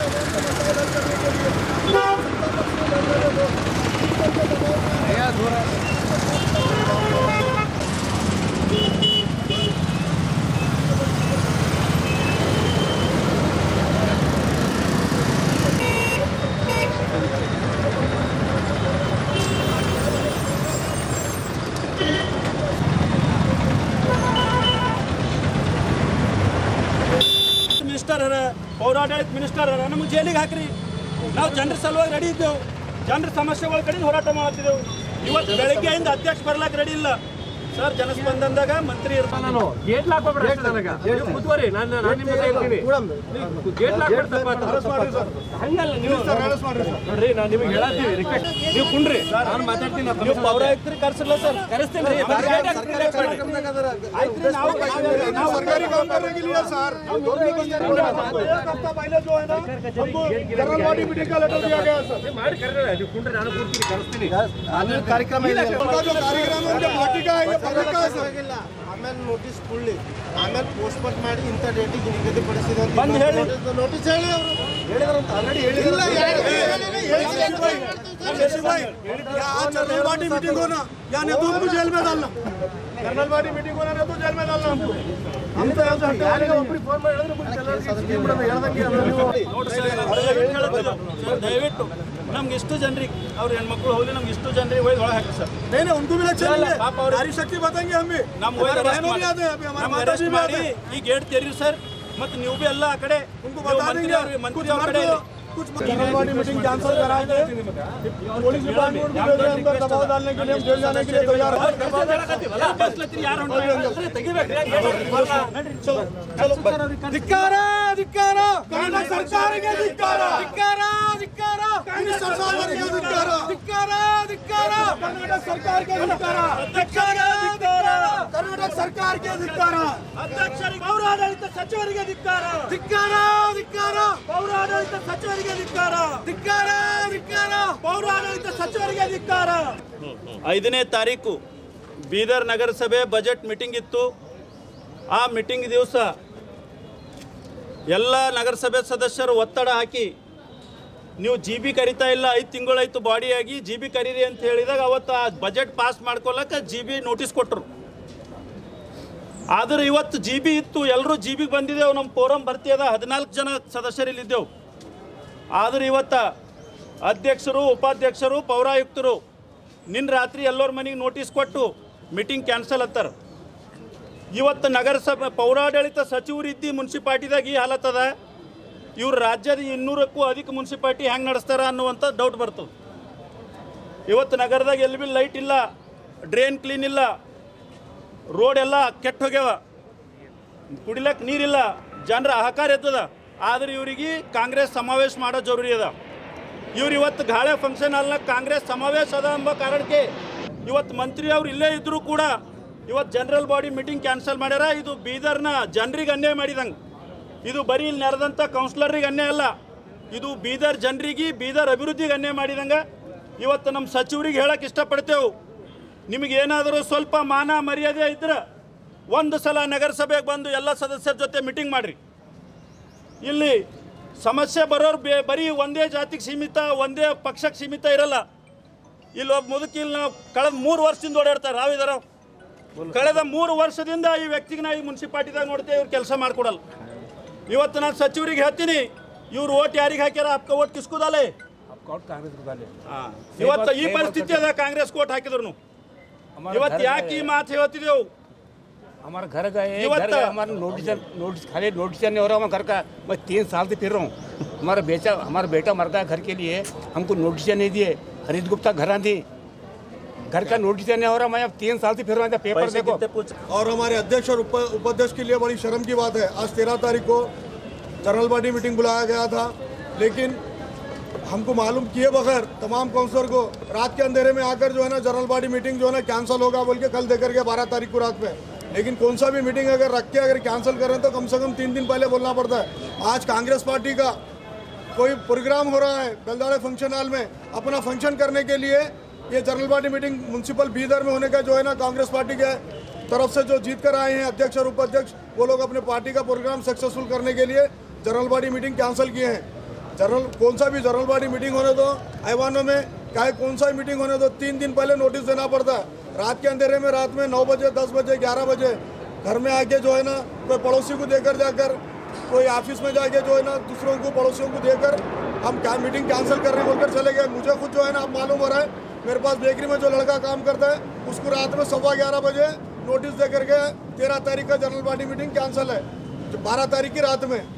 F: ಮಿನಿಸ್ಟರ್ ಅರ ಪೌರಾಡಳಿತ ಮಿನಿಸ್ಟರ್ ಅರ ನಮಗೆ ಜೈಲಿಗೆ ಹಾಕ್ರಿ ನಾವು ಜನರ ಸಲುವಾಗಿ ರೆಡಿ ಇದ್ದೆವು ಜನರ ಸಮಸ್ಯೆಗಳ ಕಡೆ ಹೋರಾಟ ಮಾಡ್ತಿದ್ದೆವು ಇವತ್ತು ಬೆಳಗ್ಗೆಯಿಂದ ಅಧ್ಯಕ್ಷ ಬರ್ಲಾಕ ರೆಡಿ ಇಲ್ಲ ಸರ್ ಜನಸ್ಪಂದನದಾಗ ಮಂತ್ರಿ ಇರ್ತಾನೆ
G: ನಾನು ಗೇಟ್ ಲಾಕ್ ಮಾಡ್ಬೇಡ ಅಷ್ಟೇ ನನಗೆ ನೀವು ಕೂತ್ಕೋರಿ ನಾನು ನಾನು ನಿಮ್ಮ ಜೊತೆ ಇರ್ತೀನಿ ನೀವು ಗೇಟ್ ಲಾಕ್ ಮಾಡಿ ತಪ್ಪಾತು ಹಂಗಲ್ಲ ನೀವು ನೋಡ್ರಿ ನಾನು ನಿಮಗೆ ಹೇಳತ್ತೀವಿ ರಿಕ್ವೆಸ್ಟ್ ನೀವು ಕುಂಡ್ರಿ ನಾನು ಮಾತಾಡ್ತೀನಿ ನಾನು
F: ನೀವು ಪೌರಾಯುಕ್ತರಿಗೆ ಕರ್ಸಿಲ್ಲ ಸರ್
G: ಕರೆಸ್ತೀನಿ ರೀ
F: ಮತ್ತೆ ಗೇಟ್ ಹಾಕಿ direct ಮಾಡಿ. ಆಯ್ತು ರೀ, ನಾವು ನಾವು ಸರ್ಕಾರಿ ಕಾಮಗಾರಿಗಿಲ್ಲ ಸರ್ हम दोनों ही बंदे एक हफ्ता पहले जो है ना हमको करवाड़ी मीटिंग का लेटर दिया गया सर
G: ಮಾಡಿ ಕರೆದ್ರೆ ನೀವು ಕುಂಡ್ರಿ ನಾನು ಕೂರ್ತೀನಿ ಕರೆಸ್ತೀನಿ
F: कार्यक्रम उनका जो कार्यक्रम है उनके पार्टी का है ये पब्लिक का है सर
H: ಆಮೇಲೆ ನೋಟಿಸ್ ಕೊಡ್ಲಿ ಆಮೇಲೆ ಪೋಸ್ಟ್ಪೋನ್ ಮಾಡಿ ಇಂಥ ಡೇಟಿಗೆ ನಿಗದಿಪಡಿಸಿದ
F: ಬಂದು ಹೇಳಿ.
H: ನೋಟಿಸ್ ಹೇಳಿ ಅವರು
F: ಹೇಳಿದ್ರಂತ ಆಲ್ರೆಡಿ कर्नलवाड़ी मीटिंग होना या नहीं तो हमको जेल में डालना कर्नलवाड़ी मीटिंग होना नहीं तो जेल में डालना हमको हम तो यहाँ से हटे आने का ऊपरी फोन ಮಾಡಿ ಹೇಳಿದ್ರೆ ಮುಗಿತು ಎಲ್ಲರಿಗೂ ಸ್ಕೀಮ್ ಬಿಡೋದು ಹೇಳ್ದಂಗೆ ಅದು ನೀವು ದಯವಿಟ್ಟು ನಮ್ಗೆ ಇಷ್ಟು ಜನರಿಗೆ ಅವ್ರ ಹೆಣ್ಮಕ್ಳು ಹೋಗಿ ನಮ್ಗೆ ಇಷ್ಟು ಜನರಿಗೆ ಒಯ್ದು ಒಳಗೆ ಹಾಕಿ ಸರ್ नहीं नहीं उनको भी लक्षण है पाप और नारी शक्ति बताएंगे हम भी ನಮ್ಮ बहनों भी आते हैं अभी हमारे माता जी भी आते हैं ಈ ಗೇಟ್ ತೆರೀರಿ ಸರ್ ಮತ್ತೆ ನೀವು भी ಎಲ್ಲ ಆ ಕಡೆ उनको बता देंगे मंत्री ಅವ್ರ ಕಡೆ कुछ कर्नलवाड़ी मीटिंग कैंसिल करा के पुलिस डिपार्टमेंट को भेजे अंदर दबाव डालने के लिए हम जेल जाने के लिए तैयार हैं ಧಿಕ್ಕಾರ ಧಿಕ್ಕಾರ ಕನ್ನಡ ಸರ್ಕಾರಕ್ಕೆ ಧಿಕ್ಕಾರ ಧಿಕ್ಕಾರ ಧಿಕ್ಕಾರ ಕನ್ನಡ ಸರ್ಕಾರಕ್ಕೆ ಧಿಕ್ಕಾರ ಧಿಕ್ಕಾರ ಧಿಕ್ಕಾರ ಕನ್ನಡ ಸರ್ಕಾರಕ್ಕೆ ಧಿಕ್ಕಾರ ಧಿಕ್ಕಾರ ಧಿಕ್ಕಾರ ಕರ್ನಾಟಕ ಸರ್ಕಾರಕ್ಕೆ ಧಿಕ್ಕಾರ ಅಧ್ಯಕ್ಷರಿಗೆ ಪೌರಾಡಳಿತ ಸಚಿವರಿಗೆ ಧಿಕ್ಕಾರ ಧಿಕ್ಕಾರ ಧಿಕ್ಕಾರ ಪೌರಾಡಳಿತ ಸಚಿವರಿಗೆ ಧಿಕ್ಕಾರ ಧಿಕ್ಕಾರ ಧಿಕ್ಕಾರ ಪೌರಾಡಳಿತ ಸಚಿವರಿಗೆ ಧಿಕ್ಕಾರ ಐದನೇ ತಾರೀಕು ಬೀದರ್ ನಗರಸಭೆ ಬಜೆಟ್ ಮೀಟಿಂಗ್ ಇತ್ತು ಆ ಮೀಟಿಂಗ್ ದಿವಸ ಎಲ್ಲ ನಗರಸಭೆ ಸದಸ್ಯರು ಒತ್ತಡ ಹಾಕಿ ನೀವು ಜಿ ಬಿ ಕರಿತಾ ಇಲ್ಲ ಐದು ತಿಂಗಳಾಯ್ತು ಬಾಡಿಯಾಗಿ ಜಿ ಬಿ ಕರೀರಿ ಅಂತ ಹೇಳಿದಾಗ ಅವತ್ತು ಆ ಬಜೆಟ್ ಪಾಸ್ ಮಾಡ್ಕೊಳಕ್ಕೆ ಜಿ ಬಿ ನೋಟಿಸ್ ಕೊಟ್ಟರು ಆದ್ರೆ ಇವತ್ತು ಜಿ ಬಿ ಇತ್ತು ಎಲ್ಲರೂ ಜಿ ಬಿಗೆ ಬಂದಿದ್ದೆವು ನಮ್ಮ ಫೋರಮ್ ಭರ್ತಿ ಅದ ಹದಿನಾಲ್ಕು ಜನ ಸದಸ್ಯರಿಲ್ಲಿದ್ದೆವು ಆದ್ರೆ ಇವತ್ತು ಅಧ್ಯಕ್ಷರು ಉಪಾಧ್ಯಕ್ಷರು ಪೌರಾಯುಕ್ತರು ನಿನ್ನ ರಾತ್ರಿ ಎಲ್ಲರ ಮನೆಗೆ ನೋಟಿಸ್ ಕೊಟ್ಟು ಮೀಟಿಂಗ್ ಕ್ಯಾನ್ಸಲ್ ಹತ್ತಾರ ಇವತ್ತು ನಗರಸಭೆ ಪೌರಾಡಳಿತ ಸಚಿವರು ಇದ್ದಿ ಮುನ್ಸಿಪಾಲ್ಟಿದಾಗ ಈ ಹಾಲತ್ತದ ಇವ್ರು ರಾಜ್ಯದ ಇನ್ನೂರಕ್ಕೂ ಅಧಿಕ ಮುನ್ಸಿಪಾಲ್ಟಿ ಹೆಂಗೆ ನಡೆಸ್ತಾರ ಅನ್ನುವಂಥ ಡೌಟ್ ಬರ್ತದೆ ಇವತ್ತು ನಗರದಾಗ ಎಲ್ಲಿ ಬಿ ಲೈಟ್ ಇಲ್ಲ ಡ್ರೈನ್ ಕ್ಲೀನ್ ಇಲ್ಲ ರೋಡ್ ಎಲ್ಲ ಕೆಟ್ಟ ಹೋಗ್ಯಾವ ಕುಡಿಲಕ್ಕೆ ನೀರಿಲ್ಲ ಜನರ ಅಹಕಾರ ಎತ್ತದ ಆದ್ರೆ ಇವರಿಗೆ ಕಾಂಗ್ರೆಸ್ ಸಮಾವೇಶ ಮಾಡೋ ಜರೂರಿ ಅದ ಇವ್ರು ಇವತ್ತು ಗಾಳೆ ಫಂಕ್ಷನ್ ಹಾಲ್ನಾಗ ಕಾಂಗ್ರೆಸ್ ಸಮಾವೇಶ ಅದ ಎಂಬ ಕಾರಣಕ್ಕೆ ಇವತ್ತು ಮಂತ್ರಿ ಅವ್ರು ಇಲ್ಲೇ ಇದ್ದರೂ ಕೂಡ ಇವತ್ತು ಜನರಲ್ ಬಾಡಿ ಮೀಟಿಂಗ್ ಕ್ಯಾನ್ಸಲ್ ಮಾಡ್ಯಾರ ಇದು ಬೀದರ್ನ ಜನರಿಗೆ ಅನ್ಯಾಯ ಮಾಡಿದಂಗೆ ಇದು ಬರೀ ಇಲ್ಲಿ ನೆರೆದಂಥ ಕೌನ್ಸಿಲರಿಗೆ ಅನ್ಯಾಯ ಅಲ್ಲ ಇದು ಬೀದರ್ ಜನರಿಗೆ ಬೀದರ್ ಅಭಿವೃದ್ಧಿಗೆ ಅನ್ಯಾಯ ಮಾಡಿದಂಗೆ ಇವತ್ತು ನಮ್ಮ ಸಚಿವರಿಗೆ ಹೇಳಕ್ಕೆ ಇಷ್ಟಪಡ್ತೇವೆ ನಿಮಗೇನಾದರೂ ಸ್ವಲ್ಪ ಮಾನ ಮರ್ಯಾದೆ ಇದ್ರೆ ಒಂದು ಸಲ ನಗರಸಭೆಗೆ ಬಂದು ಎಲ್ಲ ಸದಸ್ಯರ ಜೊತೆ ಮೀಟಿಂಗ್ ಮಾಡಿರಿ ಇಲ್ಲಿ ಸಮಸ್ಯೆ ಬರೋರು ಬೇ ಬರೀ ಒಂದೇ ಜಾತಿಗೆ ಸೀಮಿತ ಒಂದೇ ಪಕ್ಷಕ್ಕೆ ಸೀಮಿತ ಇರಲ್ಲ ಇಲ್ಲಿ ಒಬ್ಬ ಮುದುಕಿ ಇಲ್ಲಿ ನಾವು ಕಳೆದ ಮೂರು ವರ್ಷದಿಂದ ಓಡಾಡ್ತಾರೆ ರಾವಿದಾರ ಕಳೆದ ಮೂರು ವರ್ಷದಿಂದ ಈ ವ್ಯಕ್ತಿಗೆ ನಾವು ಈ ಮುನ್ಸಿಪಾಲ್ಟಿದಾಗ ನೋಡ್ತೇವೆ ಇವ್ರು ಕೆಲಸ ಮಾಡ್ಕೊಡಲ್ಲ ಇವತ್ತು ನಾನು ಸಚಿವರಿಗೆ ಹೇಳ್ತೀನಿ ಇವ್ರು ಓಟ್ ಯಾರಿಗೆ ಹಾಕ್ಯಾರ ಅಪ್ಕ ಓಟ್ ಕಿಸ್ಕುದಲ್ಲೇ ಇವತ್ತು ಈ ಪರಿಸ್ಥಿತಿ ಅದ ಕಾಂಗ್ರೆಸ್ ಕೋಟ್ ಹಾಕಿದ್ರು ಇವತ್ತು ಯಾಕೆ ಈ ಮಾತು ಹೇಳ್ತಿದ್ದೇವು
G: हमारा घर गए
F: ये
G: घर
F: बता।
G: गए हमारा नोटिस नोटिस खाली नोटिस नहीं हो रहा हमारे घर का मैं तीन साल से फिर रहा हूँ हमारा बेटा हमारा बेटा मर गया घर के लिए हमको नोटिस नहीं दिए हरित गुप्ता घर थी घर का नोटिस नहीं हो रहा मैं अब तीन साल से फिर रहा था पेपर देखो
H: और हमारे अध्यक्ष और उप- उपाध्यक्ष के लिए बड़ी शर्म की बात है आज तेरह तारीख को जनरल बॉडी मीटिंग बुलाया गया था लेकिन हमको मालूम किए बगैर तमाम काउंसलर को रात के अंधेरे में आकर जो है ना जनरल बॉडी मीटिंग जो है ना कैंसिल होगा बोल के कल देकर के बारह तारीख को रात में लेकिन कौन सा भी मीटिंग अगर रख के अगर कैंसिल करें तो कम से कम तीन दिन पहले बोलना पड़ता है आज कांग्रेस पार्टी का कोई प्रोग्राम हो रहा है बेलदाड़े फंक्शन हॉल में अपना फंक्शन करने के लिए ये general body meeting municipal Bidar में होने का जो है ना कांग्रेस पार्टी के तरफ से जो जीत कर आए हैं अध्यक्ष और उपाध्यक्ष वो लोग अपने पार्टी का प्रोग्राम सक्सेसफुल करने के लिए जनरल बॉडी मीटिंग कैंसिल किए हैं जनरल कौन सा भी जनरल बॉडी मीटिंग होने दो ऐवानों में चाहे कौन सा भी मीटिंग होने दो तीन दिन पहले नोटिस देना पड़ता है रात के अंधेरे में रात में नौ बजे दस बजे ग्यारह बजे घर में आके जो है ना कोई पड़ोसी को देकर जाकर कोई ऑफिस में जाके जो है ना दूसरों को पड़ोसियों को देकर हम क्या मीटिंग कैंसिल करने बोलकर चले गए मुझे खुद जो है ना अब मालूम हो रहा है मेरे पास बेकरी में जो लड़का काम करता है उसको रात में सवा ग्यारह बजे नोटिस दे करके तेरह तारीख का जनरल बॉडी मीटिंग कैंसिल है बारह तारीख की रात में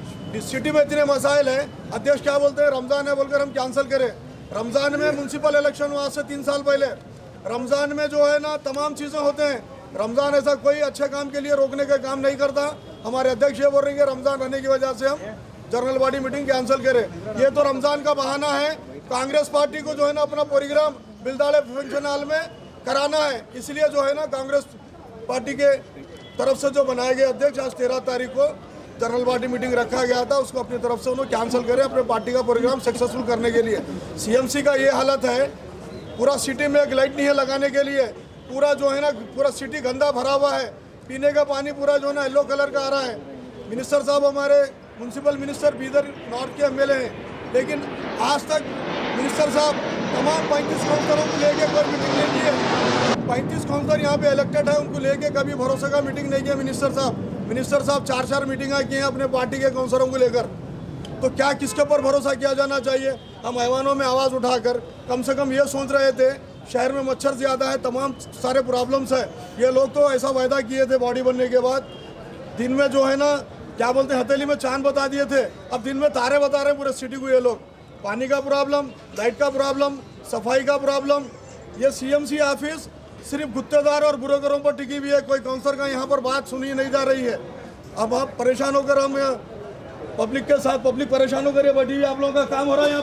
H: इस सिटी में इतने मसाइल हैं अध्यक्ष क्या बोलते हैं रमजान है बोलकर हम कैंसिल करें रमजान में म्यूनसिपल इलेक्शन हुआ आज से तीन साल पहले रमजान में जो है ना तमाम चीज़ें होते हैं रमजान ऐसा कोई अच्छे काम के लिए रोकने का काम नहीं करता हमारे अध्यक्ष ये बोल रहे हैं कि रमजान रहने की वजह से हम जनरल बॉडी मीटिंग कैंसिल करें ये तो रमजान का बहाना है कांग्रेस पार्टी को जो है ना अपना प्रोग्राम बिलदाड़े फंक्शन हॉल में कराना है इसलिए जो है ना कांग्रेस पार्टी के तरफ से जो बनाए गए अध्यक्ष आज तेरह तारीख को जनरल बॉडी मीटिंग रखा गया था उसको अपनी तरफ से उन्होंने कैंसिल करें अपने पार्टी का प्रोग्राम सक्सेसफुल करने के लिए सीएमसी का ये हालत है पूरा सिटी में एक लाइट नहीं है लगाने के लिए पूरा जो है ना पूरा सिटी गंदा भरा हुआ है पीने का पानी पूरा जो है ना येलो कलर का आ रहा है मिनिस्टर साहब हमारे म्यूनसिपल मिनिस्टर बीदर नॉर्थ के एमएलए हैं लेकिन आज तक मिनिस्टर साहब तमाम पैंतीस काउंसलरों को लेके कोई मीटिंग नहीं की है पैंतीस काउंसलर यहाँ पे इलेक्टेड है उनको लेके कभी भरोसे का मीटिंग नहीं किया मिनिस्टर साहब मिनिस्टर साहब चार चार मीटिंग की हैं अपने पार्टी के काउंसलरों को लेकर तो क्या किसके ऊपर भरोसा किया जाना चाहिए हम ऐवानों में आवाज़ उठाकर कम से कम ये सोच रहे थे शहर में मच्छर ज़्यादा है तमाम सारे प्रॉब्लम्स है ये लोग तो ऐसा वायदा किए थे बॉडी बनने के बाद दिन में जो है ना क्या बोलते हैं हथेली में चांद बता दिए थे अब दिन में तारे बता रहे हैं पूरे सिटी को ये लोग पानी का प्रॉब्लम लाइट का प्रॉब्लम सफाई का प्रॉब्लम ये सीएमसी ऑफिस सिर्फ गुत्तेदार और बुरोकरों पर टिकी हुई है कोई काउंसलर का यहाँ पर बात सुनी नहीं जा रही है अब आप परेशान होकर हम पब्लिक के साथ पब्लिक परेशान होकर ये बैठी हुई आप लोगों का काम हो रहा है यहाँ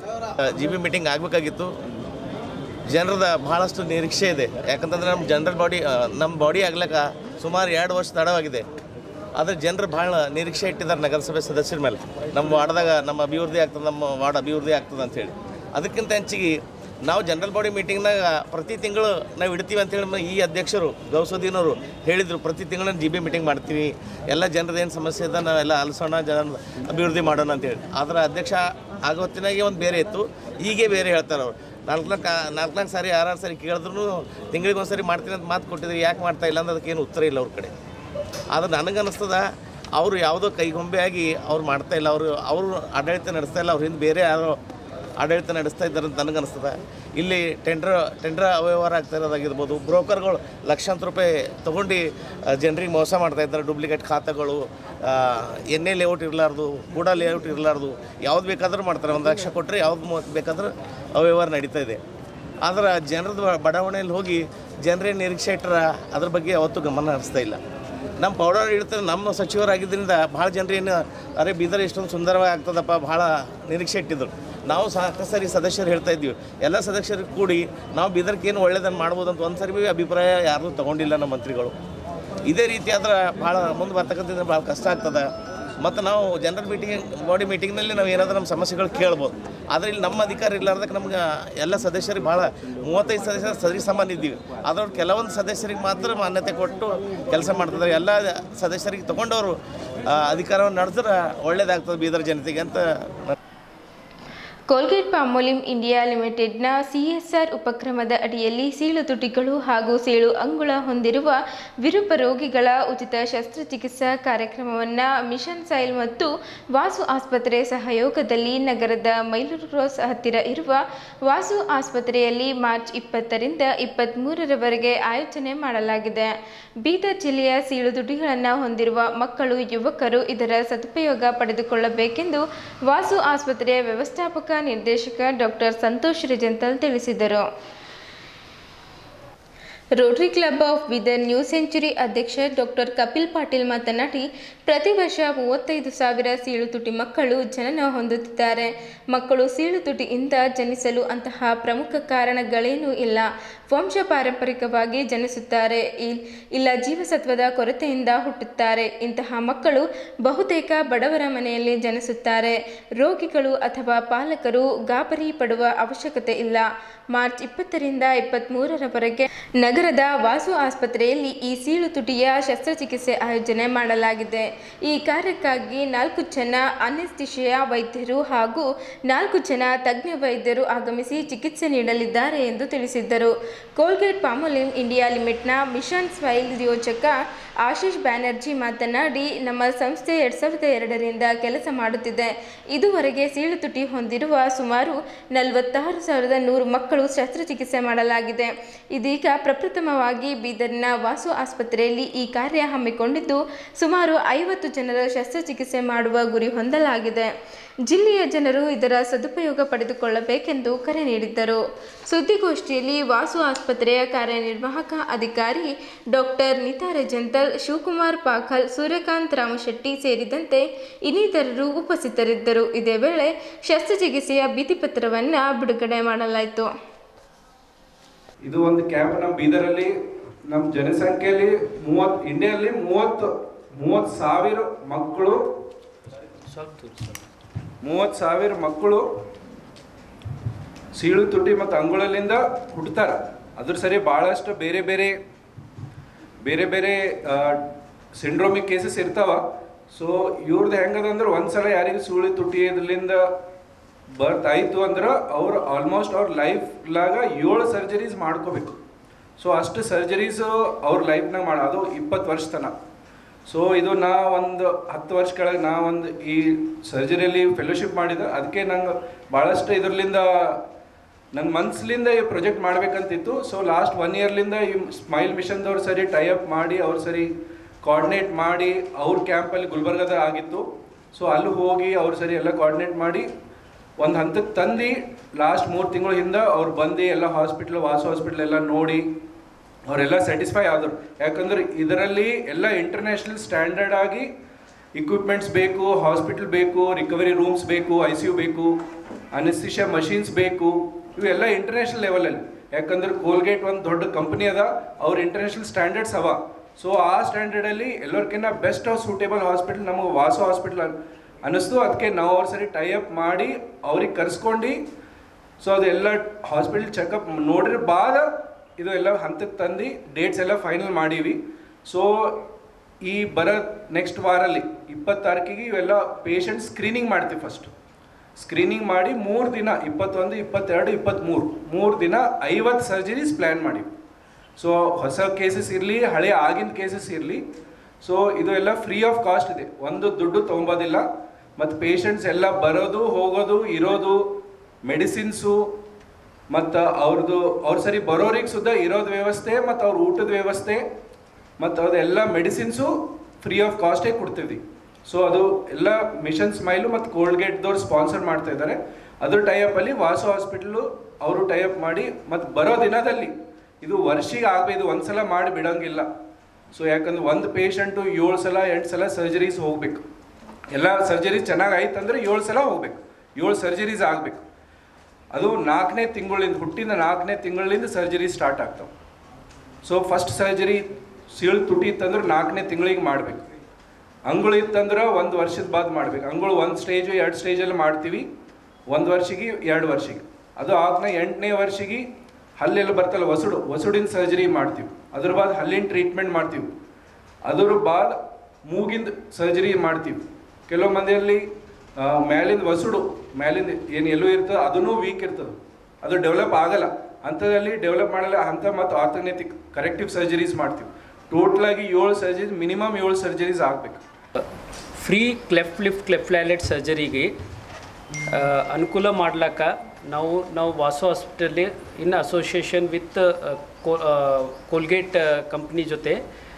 H: पे
I: ಜಿ ಬಿ ಮೀಟಿಂಗ್ ಆಗಬೇಕಾಗಿತ್ತು ಜನರದ ಭಾಳಷ್ಟು ನಿರೀಕ್ಷೆ ಇದೆ ಯಾಕಂತಂದ್ರೆ ನಮ್ಮ ಜನರಲ್ ಬಾಡಿ ನಮ್ಮ ಬಾಡಿ ಆಗ್ಲಿಕ್ಕೆ ಸುಮಾರು ಎರಡು ವರ್ಷ ತಡವಾಗಿದೆ ಆದರೆ ಜನರು ಭಾಳ ನಿರೀಕ್ಷೆ ಇಟ್ಟಿದ್ದಾರೆ ನಗರಸಭೆ ಸದಸ್ಯರ ಮೇಲೆ ನಮ್ಮ ವಾರ್ಡ್ದಾಗ ನಮ್ಮ ಅಭಿವೃದ್ಧಿ ಆಗ್ತದೆ ನಮ್ಮ ವಾರ್ಡ್ ಅಭಿವೃದ್ಧಿ ಆಗ್ತದೆ ಅಂಥೇಳಿ ಅದಕ್ಕಿಂತ ಹೆಚ್ಚಿಗೆ ನಾವು ಜನರಲ್ ಬಾಡಿ ಮೀಟಿಂಗ್ನಾಗ ಪ್ರತಿ ತಿಂಗಳು ನಾವು ಇಡ್ತೀವಿ ಅಂತೇಳಿ ಮ- ಈ ಅಧ್ಯಕ್ಷರು ಗೌಸೋದೀನವರು ಹೇಳಿದರು ಪ್ರತಿ ತಿಂಗಳು ಜಿ ಬಿ ಮೀಟಿಂಗ್ ಮಾಡ್ತೀವಿ ಎಲ್ಲ ಜನರದ್ದು ಏನು ಸಮಸ್ಯೆ ಇದೆ ನಾವೆಲ್ಲ ಆಲಿಸೋಣ ಜನ ಅಭಿವೃದ್ಧಿ ಮಾಡೋಣ ಅಂತೇಳಿ ಆದರೆ ಅಧ್ಯಕ್ಷ ಆಗೋ ಹೊತ್ತಿನಾಗೆ ಒಂದು ಬೇರೆ ಇತ್ತು ಈಗೇ ಬೇರೆ ಹೇಳ್ತಾರೆ ಅವ್ರು ನಾಲ್ಕು ನಾಲ್ಕು ನಾಲ್ಕು ನಾಲ್ಕು ಸಾರಿ ಆರಾರು ಸಾರಿ ಕೇಳಿದ್ರು ತಿಂಗಳಿಗೆ ಒಂದು ಸರಿ ಮಾಡ್ತೀನಿ ಅಂತ ಮಾತು ಕೊಟ್ಟಿದ್ರು ಯಾಕೆ ಮಾಡ್ತಾ ಇಲ್ಲ ಅಂದ್ರೆ ಅದಕ್ಕೇನು ಉತ್ತರ ಇಲ್ಲ ಅವ್ರ ಕಡೆ ಆದ್ರೆ ನನಗನ್ನಿಸ್ತದ ಅವರು ಯಾವುದೋ ಕೈಗೊಂಬೆಯಾಗಿ ಅವ್ರು ಮಾಡ್ತಾ ಇಲ್ಲ ಅವರು ಅವರು ಆಡಳಿತ ನಡೆಸ್ತಾ ಇಲ್ಲ ಅವ್ರ ಹಿಂದೆ ಬೇರೆ ಯಾರೋ ಆಡಳಿತ ನಡೆಸ್ತಾ ಇದ್ದಾರೆ ಅಂತ ನನಗನ್ನಿಸ್ತದ ಇಲ್ಲಿ ಟೆಂಡರ್ ಟೆಂಡರ್ ಅವ್ಯವಹಾರ ಆಗ್ತಾ ಇರೋದಾಗಿರ್ಬೋದು ಬ್ರೋಕರ್ಗಳು ಲಕ್ಷಾಂತರ ರೂಪಾಯಿ ತೊಗೊಂಡು ಜನರಿಗೆ ಮೋಸ ಮಾಡ್ತಾ ಇದ್ದಾರೆ ಡೂಪ್ಲಿಕೇಟ್ ಖಾತೆಗಳು ಎಣ್ಣೆ ಲೇಔಟ್ ಇರಲಾರ್ದು ಕೂಡ ಲೇಔಟ್ ಇರಲಾರ್ದು ಯಾವ್ದು ಬೇಕಾದ್ರೂ ಮಾಡ್ತಾರೆ ಒಂದು ಲಕ್ಷ ಕೊಟ್ಟರೆ ಯಾವ್ದು ಬೇಕಾದ್ರೂ ಅವ್ಯವಹಾರ ನಡೀತಾ ಇದೆ ಆದ್ರೆ ಜನರದ ಬಡಾವಣೆಯಲ್ಲಿ ಹೋಗಿ ಜನರೇನು ನಿರೀಕ್ಷೆ ಇಟ್ಟರ ಅದ್ರ ಬಗ್ಗೆ ಯಾವತ್ತೂ ಗಮನ ಹರಿಸ್ತಾ ಇಲ್ಲ ನಮ್ಮ ಪೌಡರ್ ಇಡ್ತಾರೆ ನಮ್ಮ ಸಚಿವರಾಗಿದ್ದರಿಂದ ಭಾಳ ಜನರು ಏನು ಅರೆ ಬೀದರ್ ಎಷ್ಟೊಂದು ಸುಂದರವಾಗಿ ಆಗ್ತದಪ್ಪ ಭಾಳ ನಿರೀಕ್ಷೆ ಇಟ್ಟಿದ್ರು ನಾವು ಸಾಕಷ್ಟು ಸರಿ ಸದಸ್ಯರು ಹೇಳ್ತಾ ಇದ್ದೀವಿ ಎಲ್ಲ ಸದಸ್ಯರು ಕೂಡಿ ನಾವು ಬೀದರ್ಗೆ ಏನು ಒಳ್ಳೇದನ್ನು ಮಾಡ್ಬೋದು ಅಂತ ಒಂದು ಸರಿ ಭೀ ಅಭಿಪ್ರಾಯ ಯಾರೂ ತೊಗೊಂಡಿಲ್ಲ ನಮ್ಮ ಮಂತ್ರಿಗಳು ಇದೇ ರೀತಿ ಆದ್ರೆ ಭಾಳ ಮುಂದೆ ಬರ್ತಕ್ಕಂಥದ್ದು ಭಾಳ ಕಷ್ಟ ಆಗ್ತದೆ ಮತ್ತು ನಾವು ಜನರಲ್ ಮೀಟಿಂಗ್ ಬಾಡಿ ಮೀಟಿಂಗ್ನಲ್ಲಿ ನಾವು ಏನಾದರೂ ನಮ್ಮ ಸಮಸ್ಯೆಗಳು ಕೇಳ್ಬೋದು ಆದರೆ ಇಲ್ಲಿ ನಮ್ಮ ಅಧಿಕಾರ ಇಲ್ಲಾರ್ದಕ್ಕೆ ನಮ್ಗೆ ಎಲ್ಲ ಸದಸ್ಯರಿಗೆ ಭಾಳ ಮೂವತ್ತೈದು ಸದಸ್ಯರು ಸರಿ ಸಮಾನ ಇದ್ದೀವಿ ಅದ್ರವ್ರು ಕೆಲವೊಂದು ಸದಸ್ಯರಿಗೆ ಮಾತ್ರ ಮಾನ್ಯತೆ ಕೊಟ್ಟು ಕೆಲಸ ಮಾಡ್ತಿದ್ದಾರೆ ಎಲ್ಲ ಸದಸ್ಯರಿಗೆ ತೊಗೊಂಡವರು ಆ, ಅಧಿಕಾರವನ್ನು ನಡೆಸಿದ್ರೆ ಒಳ್ಳೇದಾಗ್ತದೆ ಬೀದರ್ ಜನತೆಗೆ ಅಂತ
A: ಕೋಲ್ಗೇಟ್ ಪಾಮೋಲಿಮ್ ಇಂಡಿಯಾ ಲಿಮಿಟೆಡ್ನ ಸಿಎಸ್ಆರ್ ಉಪಕ್ರಮದ ಅಡಿಯಲ್ಲಿ ಸೀಳು ತುಟಿಗಳು ಹಾಗೂ ಸೀಳು ಅಂಗುಳ ಹೊಂದಿರುವ ವಿರೂಪ ರೋಗಿಗಳ ಉಚಿತ ಶಸ್ತ್ರಚಿಕಿತ್ಸಾ ಕಾರ್ಯಕ್ರಮವನ್ನು ಮಿಷನ್ ಸೈಲ್ ಮತ್ತು ವಾಸು ಆಸ್ಪತ್ರೆ ಸಹಯೋಗದಲ್ಲಿ ನಗರದ ಮೈಲೂರು ಕ್ರಾಸ್ ಹತ್ತಿರ ಇರುವ ವಾಸು ಆಸ್ಪತ್ರೆಯಲ್ಲಿ ಮಾರ್ಚ್ ಇಪ್ಪತ್ತರಿಂದ ಇಪ್ಪತ್ತ್ಮೂರರವರೆಗೆ ಆಯೋಜನೆ ಮಾಡಲಾಗಿದೆ ಬೀದರ್ ಜಿಲ್ಲೆಯ ಸೀಳು ತುಟಿಗಳನ್ನು ಹೊಂದಿರುವ ಮಕ್ಕಳು ಯುವಕರು ಇದರ ಸದುಪಯೋಗ ಪಡೆದುಕೊಳ್ಳಬೇಕೆಂದು ವಾಸು ಆಸ್ಪತ್ರೆಯ ವ್ಯವಸ್ಥಾಪಕ ನಿರ್ದೇಶಕ ಡಾಕ್ಟರ್ ಸಂತೋಷ್ ರಿಜಂತಲ್ ತಿಳಿಸಿದರು Rotary club of Bidar new century ಅಧ್ಯಕ್ಷ ಡಾಕ್ಟರ್ ಕಪಿಲ್ ಪಾಟೀಲ್ ಮಾತನಾಡಿ ಪ್ರತಿ ವರ್ಷ ಮೂವತ್ತೈದು ಸಾವಿರ ಸೀಳು ತುಟಿ ಮಕ್ಕಳು ಜನನ ಹೊಂದುತ್ತಿದ್ದಾರೆ ಮಕ್ಕಳು ಸೀಳು ತುಟಿಯಿಂದ ಜನಿಸಲು ಅಂತಹ ಪ್ರಮುಖ ಕಾರಣಗಳೇನೂ ಇಲ್ಲ ವಂಶ ಪಾರಂಪರಿಕವಾಗಿ ಜನಿಸುತ್ತಾರೆ ಇಲ್- ಇಲ್ಲ ಜೀವಸತ್ವದ ಕೊರತೆಯಿಂದ ಹುಟ್ಟುತ್ತಾರೆ ಇಂತಹ ಮಕ್ಕಳು ಬಹುತೇಕ ಬಡವರ ಮನೆಯಲ್ಲಿ ಜನಿಸುತ್ತಾರೆ ರೋಗಿಗಳು ಅಥವಾ ಪಾಲಕರು ಗಾಬರಿ ಪಡುವ ಅವಶ್ಯಕತೆ ಇಲ್ಲ ಮಾರ್ಚ್ ಇಪ್ಪತ್ತರಿಂದ ಇಪ್ಪತ್ತ್ಮೂರರವರೆಗೆ ನಗರದ ವಾಸು ಆಸ್ಪತ್ರೆಯಲ್ಲಿ ಈ ಸೀಳು ತುಟಿಯ ಶಸ್ತ್ರಚಿಕಿತ್ಸೆ ಆಯೋಜನೆ ಮಾಡಲಾಗಿದೆ ಈ ಕಾರ್ಯಕ್ಕಾಗಿ ನಾಲ್ಕು ಜನ ಅನೆಸ್ಥಿಷಿಯಾ ವೈದ್ಯರು ಹಾಗೂ ನಾಲ್ಕು ಜನ ತಜ್ಞ ವೈದ್ಯರು ಆಗಮಿಸಿ ಚಿಕಿತ್ಸೆ ನೀಡಲಿದ್ದಾರೆ ಎಂದು ತಿಳಿಸಿದ್ದರು ಕೋಲ್ಗೇಟ್ ಪಾಮೋಲಿನ್ ಇಂಡಿಯಾ ಲಿಮಿಟ್ನ ಮಿಷನ್ ಸ್ಮೈಲ್ ಯೋಜಕ ಆಶೀಶ್ ಬ್ಯಾನರ್ಜಿ ಮಾತನಾಡಿ ನಮ್ಮ ಸಂಸ್ಥೆ ಎರಡು ಸಾವಿರದ ಎರಡರಿಂದ ಕೆಲಸ ಮಾಡುತ್ತಿದೆ ಇದುವರೆಗೆ ಸೀಳು ತುಟಿ ಹೊಂದಿರುವ ಸುಮಾರು ನಲವತ್ತಾರು ಸಾವಿರದ ನೂರು ಮಕ್ಕಳು ಶಸ್ತ್ರಚಿಕಿತ್ಸೆ ಮಾಡಲಾಗಿದೆ ಇದೀಗ ಪ್ರಪ್ರಥಮವಾಗಿ ಬೀದರ್ನ ವಾಸು ಆಸ್ಪತ್ರೆಯಲ್ಲಿ ಈ ಕಾರ್ಯ ಹಮ್ಮಿಕೊಂಡಿದ್ದು ಸುಮಾರು ಐವತ್ತು ಜನರ ಶಸ್ತ್ರಚಿಕಿತ್ಸೆ ಮಾಡುವ ಗುರಿ ಹೊಂದಲಾಗಿದೆ ಜಿಲ್ಲೆಯ ಜನರು ಇದರ ಸದುಪಯೋಗ ಪಡೆದುಕೊಳ್ಳಬೇಕೆಂದು ಕರೆ ನೀಡಿದ್ದರು ಸುದ್ದಿಗೋಷ್ಠಿಯಲ್ಲಿ ವಾಸು ಆಸ್ಪತ್ರೆಯ ಕಾರ್ಯನಿರ್ವಾಹಕ ಅಧಿಕಾರಿ ಡಾಕ್ಟರ್ ನಿತಾ ರೆಜಂತಲ್ ಶಿವಕುಮಾರ್ ಪಾಖಲ್ ಸೂರ್ಯಕಾಂತ್ ರಾಮಶೆಟ್ಟಿ ಸೇರಿದಂತೆ ಇನ್ನಿತರರು ಉಪಸ್ಥಿತರಿದ್ದರು ಇದೇ ವೇಳೆ ಶಸ್ತ್ರಚಿಕಿತ್ಸೆಯ ಭಿತ್ತಿಪತ್ರವನ್ನು ಬಿಡುಗಡೆ ಮಾಡಲಾಯಿತು
J: ಇದು ಒಂದು ಕ್ಯಾಂಪ್ ನಮ್ಮ ಬೀದರಲ್ಲಿ ನಮ್ಮ ಜನಸಂಖ್ಯೆಯಲ್ಲಿ ಮೂವತ್ತು ಇಂಡಿಯಲ್ಲಿ ಮೂವತ್ತು ಮೂವತ್ತು ಸಾವಿರ ಮಕ್ಕಳು ಮೂವತ್ತು ಸಾವಿರ ಮಕ್ಕಳು ಸೀಳು ತುಟಿ ಮತ್ತು ಅಂಗುಳಲಿಂದ ಹುಟ್ಟುತ್ತಾರೆ ಅದ್ರ ಸರಿ ಭಾಳಷ್ಟು ಬೇರೆ ಬೇರೆ ಬೇರೆ ಬೇರೆ ಸಿಂಡ್ರೋಮಿಕ್ ಕೇಸಸ್ ಇರ್ತಾವ ಸೊ ಇವ್ರದ್ದು ಹೆಂಗದ ಅಂದ್ರೆ ಒಂದ್ಸಲ ಯಾರಿಗೆ ಸೂಳಿ ತುಟಿ ಇದರಿಂದ ಬರ್ತ್ ಆಯಿತು ಅಂದ್ರೆ ಅವ್ರು ಆಲ್ಮೋಸ್ಟ್ ಅವ್ರ ಲೈಫ್ಲಾಗ ಏಳು ಸರ್ಜರೀಸ್ ಮಾಡ್ಕೋಬೇಕು ಸೊ ಅಷ್ಟು ಸರ್ಜರೀಸು ಅವ್ರ ಲೈಫ್ನಾಗ ಮಾಡ ಅದು ಇಪ್ಪತ್ತು ವರ್ಷ ತನಕ ಸೊ ಇದು ನಾ ಒಂದು ಹತ್ತು ವರ್ಷ ಕೆಳಗೆ ನಾ ಒಂದು ಈ ಸರ್ಜರಿಯಲ್ಲಿ ಫೆಲೋಶಿಪ್ ಮಾಡಿದೆ ಅದಕ್ಕೆ ನಂಗೆ ಭಾಳಷ್ಟು ಇದರ್ಲಿಂದ ನನ್ನ ಮನ್ಸ್ಲಿಂದ ಈ ಪ್ರಾಜೆಕ್ಟ್ ಮಾಡ್ಬೇಕಂತಿತ್ತು ಸೊ ಲಾಸ್ಟ್ ಒನ್ ಇಯರ್ಲಿಂದ ಈ ಸ್ಮೈಲ್ ಮಿಷನ್ದವ್ರು ಸರಿ ಟೈ ಅಪ್ ಮಾಡಿ ಅವ್ರು ಸರಿ ಕೋಆರ್ಡಿನೇಟ್ ಮಾಡಿ ಅವ್ರ ಕ್ಯಾಂಪಲ್ಲಿ ಗುಲ್ಬರ್ಗದ ಆಗಿತ್ತು ಸೊ ಅಲ್ಲಿ ಹೋಗಿ ಅವ್ರು ಸರಿ ಎಲ್ಲ ಕೋಆರ್ಡಿನೇಟ್ ಮಾಡಿ ಒಂದು ಹಂತಕ್ಕೆ ತಂದು ಲಾಸ್ಟ್ ಮೂರು ತಿಂಗಳ ಹಿಂದೆ ಅವ್ರು ಬಂದು ಎಲ್ಲ ಹಾಸ್ಪಿಟ್ಲ್ ವಾಸು ಹಾಸ್ಪಿಟ್ಲ್ ಎಲ್ಲ ನೋಡಿ ಅವರೆಲ್ಲ ಸ್ಯಾಟಿಸ್ಫೈ ಆದರು ಯಾಕಂದ್ರೆ ಇದರಲ್ಲಿ ಎಲ್ಲ ಇಂಟರ್ನ್ಯಾಷನಲ್ ಸ್ಟ್ಯಾಂಡರ್ಡ್ ಆಗಿ ಇಕ್ವಿಪ್ಮೆಂಟ್ಸ್ ಬೇಕು ಹಾಸ್ಪಿಟಲ್ ಬೇಕು ರಿಕವರಿ ರೂಮ್ಸ್ ಬೇಕು ಐ ಸಿ ಯು ಬೇಕು ಅನಿಸ್ತಿಷಾ ಮಷೀನ್ಸ್ ಬೇಕು ಇವೆಲ್ಲ ಇಂಟರ್ನ್ಯಾಷನಲ್ ಲೆವೆಲಲ್ಲಿ ಯಾಕಂದ್ರೆ ಕೋಲ್ಗೇಟ್ ಒಂದು ದೊಡ್ಡ ಕಂಪನಿ ಅದ ಅವ್ರ ಇಂಟರ್ನ್ಯಾಷನಲ್ ಸ್ಟ್ಯಾಂಡರ್ಡ್ಸ್ ಅವ ಸೊ ಆ ಸ್ಟ್ಯಾಂಡರ್ಡಲ್ಲಿ ಎಲ್ಲರಿಗಿಂತ ಬೆಸ್ಟ್ ಸೂಟೇಬಲ್ ಹಾಸ್ಪಿಟಲ್ ನಮಗೆ ವಾಸು ಹಾಸ್ಪಿಟಲ್ ಅನ್ನಿಸ್ತು ಅದಕ್ಕೆ ನಾವು ಅವ್ರ ಸರಿ ಟೈ ಅಪ್ ಮಾಡಿ ಅವ್ರಿಗೆ ಕರ್ಸ್ಕೊಂಡು ಸೊ ಅದೆಲ್ಲ ಹಾಸ್ಪಿಟಲ್ ಚೆಕಪ್ ನೋಡಿರ ಬಾದ ಇದು ಎಲ್ಲ ಹಂತಕ್ಕೆ ತಂದು ಡೇಟ್ಸ್ ಎಲ್ಲ ಫೈನಲ್ ಮಾಡೀವಿ ಸೊ ಈ ಬರೋ ನೆಕ್ಸ್ಟ್ ವಾರಲ್ಲಿ ಇಪ್ಪತ್ತು ತಾರೀಕಿಗೆ ಇವೆಲ್ಲ ಪೇಷಂಟ್ ಸ್ಕ್ರೀನಿಂಗ್ ಮಾಡ್ತೀವಿ ಫಸ್ಟ್ ಸ್ಕ್ರೀನಿಂಗ್ ಮಾಡಿ ಮೂರು ದಿನ ಇಪ್ಪತ್ತೊಂದು ಇಪ್ಪತ್ತೆರಡು ಇಪ್ಪತ್ತ್ಮೂರು ಮೂರು ದಿನ ಐವತ್ತು ಸರ್ಜರೀಸ್ ಪ್ಲ್ಯಾನ್ ಮಾಡಿವಿ ಸೊ ಹೊಸ ಕೇಸಸ್ ಇರಲಿ ಹಳೆ ಆಗಿನ ಕೇಸಸ್ ಇರಲಿ ಸೊ ಇದು ಎಲ್ಲ ಫ್ರೀ ಆಫ್ ಕಾಸ್ಟ್ ಇದೆ ಒಂದು ದುಡ್ಡು ತೊಗೊಬೋದಿಲ್ಲ ಮತ್ತು ಪೇಷಂಟ್ಸ್ ಎಲ್ಲ ಬರೋದು ಹೋಗೋದು ಇರೋದು ಮೆಡಿಸಿನ್ಸು ಮತ್ತು ಅವ್ರದ್ದು ಅವ್ರ ಸರಿ ಬರೋರಿಗೆ ಸುದ್ದ ಇರೋದು ವ್ಯವಸ್ಥೆ ಮತ್ತು ಅವ್ರ ಊಟದ ವ್ಯವಸ್ಥೆ ಮತ್ತು ಅದೆಲ್ಲ ಮೆಡಿಸಿನ್ಸು ಫ್ರೀ ಆಫ್ ಕಾಸ್ಟೇ ಕೊಡ್ತೀವಿ ಸೊ ಅದು ಎಲ್ಲ ಮಿಷನ್ ಸ್ಮೈಲು ಮತ್ತು ಕೋಲ್ಗೇಟ್ದವ್ರು ಸ್ಪಾನ್ಸರ್ ಮಾಡ್ತಾ ಇದ್ದಾರೆ ಅದ್ರ ಟೈಅಪ್ಪಲ್ಲಿ ವಾಸು ಹಾಸ್ಪಿಟ್ಲು ಅವರು ಟೈಅಪ್ ಮಾಡಿ ಮತ್ತು ಬರೋ ದಿನದಲ್ಲಿ ಇದು ವರ್ಷಿಗೆ ಆಗಬೇಕು ಒಂದು ಸಲ ಮಾಡಿ ಬಿಡೋಂಗಿಲ್ಲ ಸೊ ಯಾಕಂದ್ರೆ ಒಂದು ಪೇಷಂಟು ಏಳು ಸಲ ಎಂಟು ಸಲ ಸರ್ಜರೀಸ್ ಹೋಗ್ಬೇಕು ಎಲ್ಲ ಸರ್ಜರೀಸ್ ಚೆನ್ನಾಗಿ ಆಯ್ತು ಅಂದರೆ ಏಳು ಸಲ ಹೋಗ್ಬೇಕು ಏಳು ಸರ್ಜರೀಸ್ ಆಗಬೇಕು ಅದು ನಾಲ್ಕನೇ ತಿಂಗಳಿಂದ ಹುಟ್ಟಿದ ನಾಲ್ಕನೇ ತಿಂಗಳಿಂದ ಸರ್ಜರಿ ಸ್ಟಾರ್ಟ್ ಆಗ್ತಾವೆ ಸೊ ಫಸ್ಟ್ ಸರ್ಜರಿ ಸೀಳು ತುಟಿ ಇತ್ತಂದ್ರೆ ನಾಲ್ಕನೇ ತಿಂಗಳಿಗೆ ಮಾಡಬೇಕು ಅಂಗುಳು ಇತ್ತಂದ್ರೆ ಒಂದು ವರ್ಷದ ಬಾದ್ ಮಾಡ್ಬೇಕು ಅಂಗುಳು ಒಂದು ಸ್ಟೇಜು ಎರಡು ಸ್ಟೇಜಲ್ಲಿ ಮಾಡ್ತೀವಿ ಒಂದು ವರ್ಷಿಗೆ ಎರಡು ವರ್ಷಿಗೆ ಅದು ಆದ್ನ ಎಂಟನೇ ವರ್ಷಿಗೆ ಹಲ್ಲೆಲ್ಲ ಬರ್ತಲ್ಲ ವಸುಡು ವಸುಡಿನ ಸರ್ಜರಿ ಮಾಡ್ತೀವಿ ಅದ್ರ ಬಾದ್ ಹಲ್ಲಿನ ಟ್ರೀಟ್ಮೆಂಟ್ ಮಾಡ್ತೀವಿ ಅದ್ರ ಬಾದ್ ಮೂಗಿಂದ ಸರ್ಜರಿ ಮಾಡ್ತೀವಿ ಕೆಲವು ಮಂದಿಯಲ್ಲಿ ಆ, ಮ್ಯಾಲಿಂದ ವಸುಡು ಮ್ಯಾಲಿಂದ ಏನು ಎಲ್ಲೂ ಇರ್ತದೆ ಅದನ್ನೂ ವೀಕ್ ಇರ್ತದೆ ಅದು ಡೆವಲಪ್ ಆಗಲ್ಲ ಅಂಥದ್ರಲ್ಲಿ ಡೆವಲಪ್ ಮಾಡಲ್ಲ ಅಂಥ ಮತ್ತು ಆರ್ಥೋನೆಟಿಕ್ ಕರೆಕ್ಟಿವ್ ಸರ್ಜರೀಸ್ ಮಾಡ್ತೀವಿ ಟೋಟಲ್ ಆಗಿ ಏಳು ಸರ್ಜರೀಸ್ ಮಿನಿಮಮ್ ಏಳು ಸರ್ಜರೀಸ್ ಆಗಬೇಕು
K: ಫ್ರೀ ಕ್ಲೆಫ್ಟ್ ಲಿಫ್ಟ್ ಕ್ಲೆಫ್ಟ್ ಸರ್ಜರಿಗೆ ಅನುಕೂಲ ಮಾಡ್ಲಾಕ ನಾವು ನಾವು ವಾಸು ಹಾಸ್ಪಿಟಲ್ಲಿ in association with Colgate company ಜೊತೆ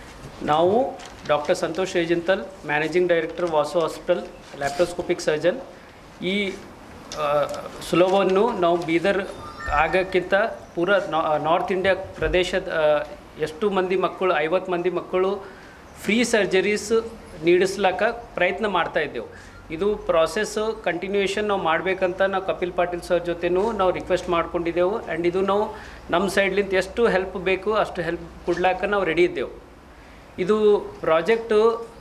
K: ನಾವು doctor Santosh Rejantal managing director Vasu hospital laparoscopic surgeon ಈ ಆ, ಸುಲಭವನ್ನು ನಾವು ಬೀದರ್ ಆಗೋಕ್ಕಿಂತ ಪೂರ ನಾರ್ತ್ ಇಂಡಿಯಾ ಪ್ರದೇಶದ ಆ, ಎಷ್ಟು ಮಂದಿ ಮಕ್ಕಳು ಐವತ್ತು ಮಂದಿ ಮಕ್ಕಳು ಫ್ರೀ ಸರ್ಜರೀಸ್ ನೀಡಿಸ್ಲಾಕ ಪ್ರಯತ್ನ ಮಾಡ್ತಾ ಇದ್ದೆವು ಇದು ಪ್ರಾಸೆಸ್ಸು ಕಂಟಿನ್ಯೂಯೇಷನ್ ನಾವು ಮಾಡಬೇಕಂತ ನಾವು ಕಪಿಲ್ ಪಾಟೀಲ್ ಸರ್ ಜೊತೆನೂ ನಾವು ರಿಕ್ವೆಸ್ಟ್ ಮಾಡ್ಕೊಂಡಿದ್ದೆವು ಆ್ಯಂಡ್ ಇದು ನಾವು ನಮ್ಮ ಸೈಡ್ಲಿಂದ ಎಷ್ಟು ಹೆಲ್ಪ್ ಬೇಕು ಅಷ್ಟು ಹೆಲ್ಪ್ ಕೊಡ್ಲಾಕ ನಾವು ರೆಡಿ ಇದ್ದೆವು ಇದು ಪ್ರಾಜೆಕ್ಟು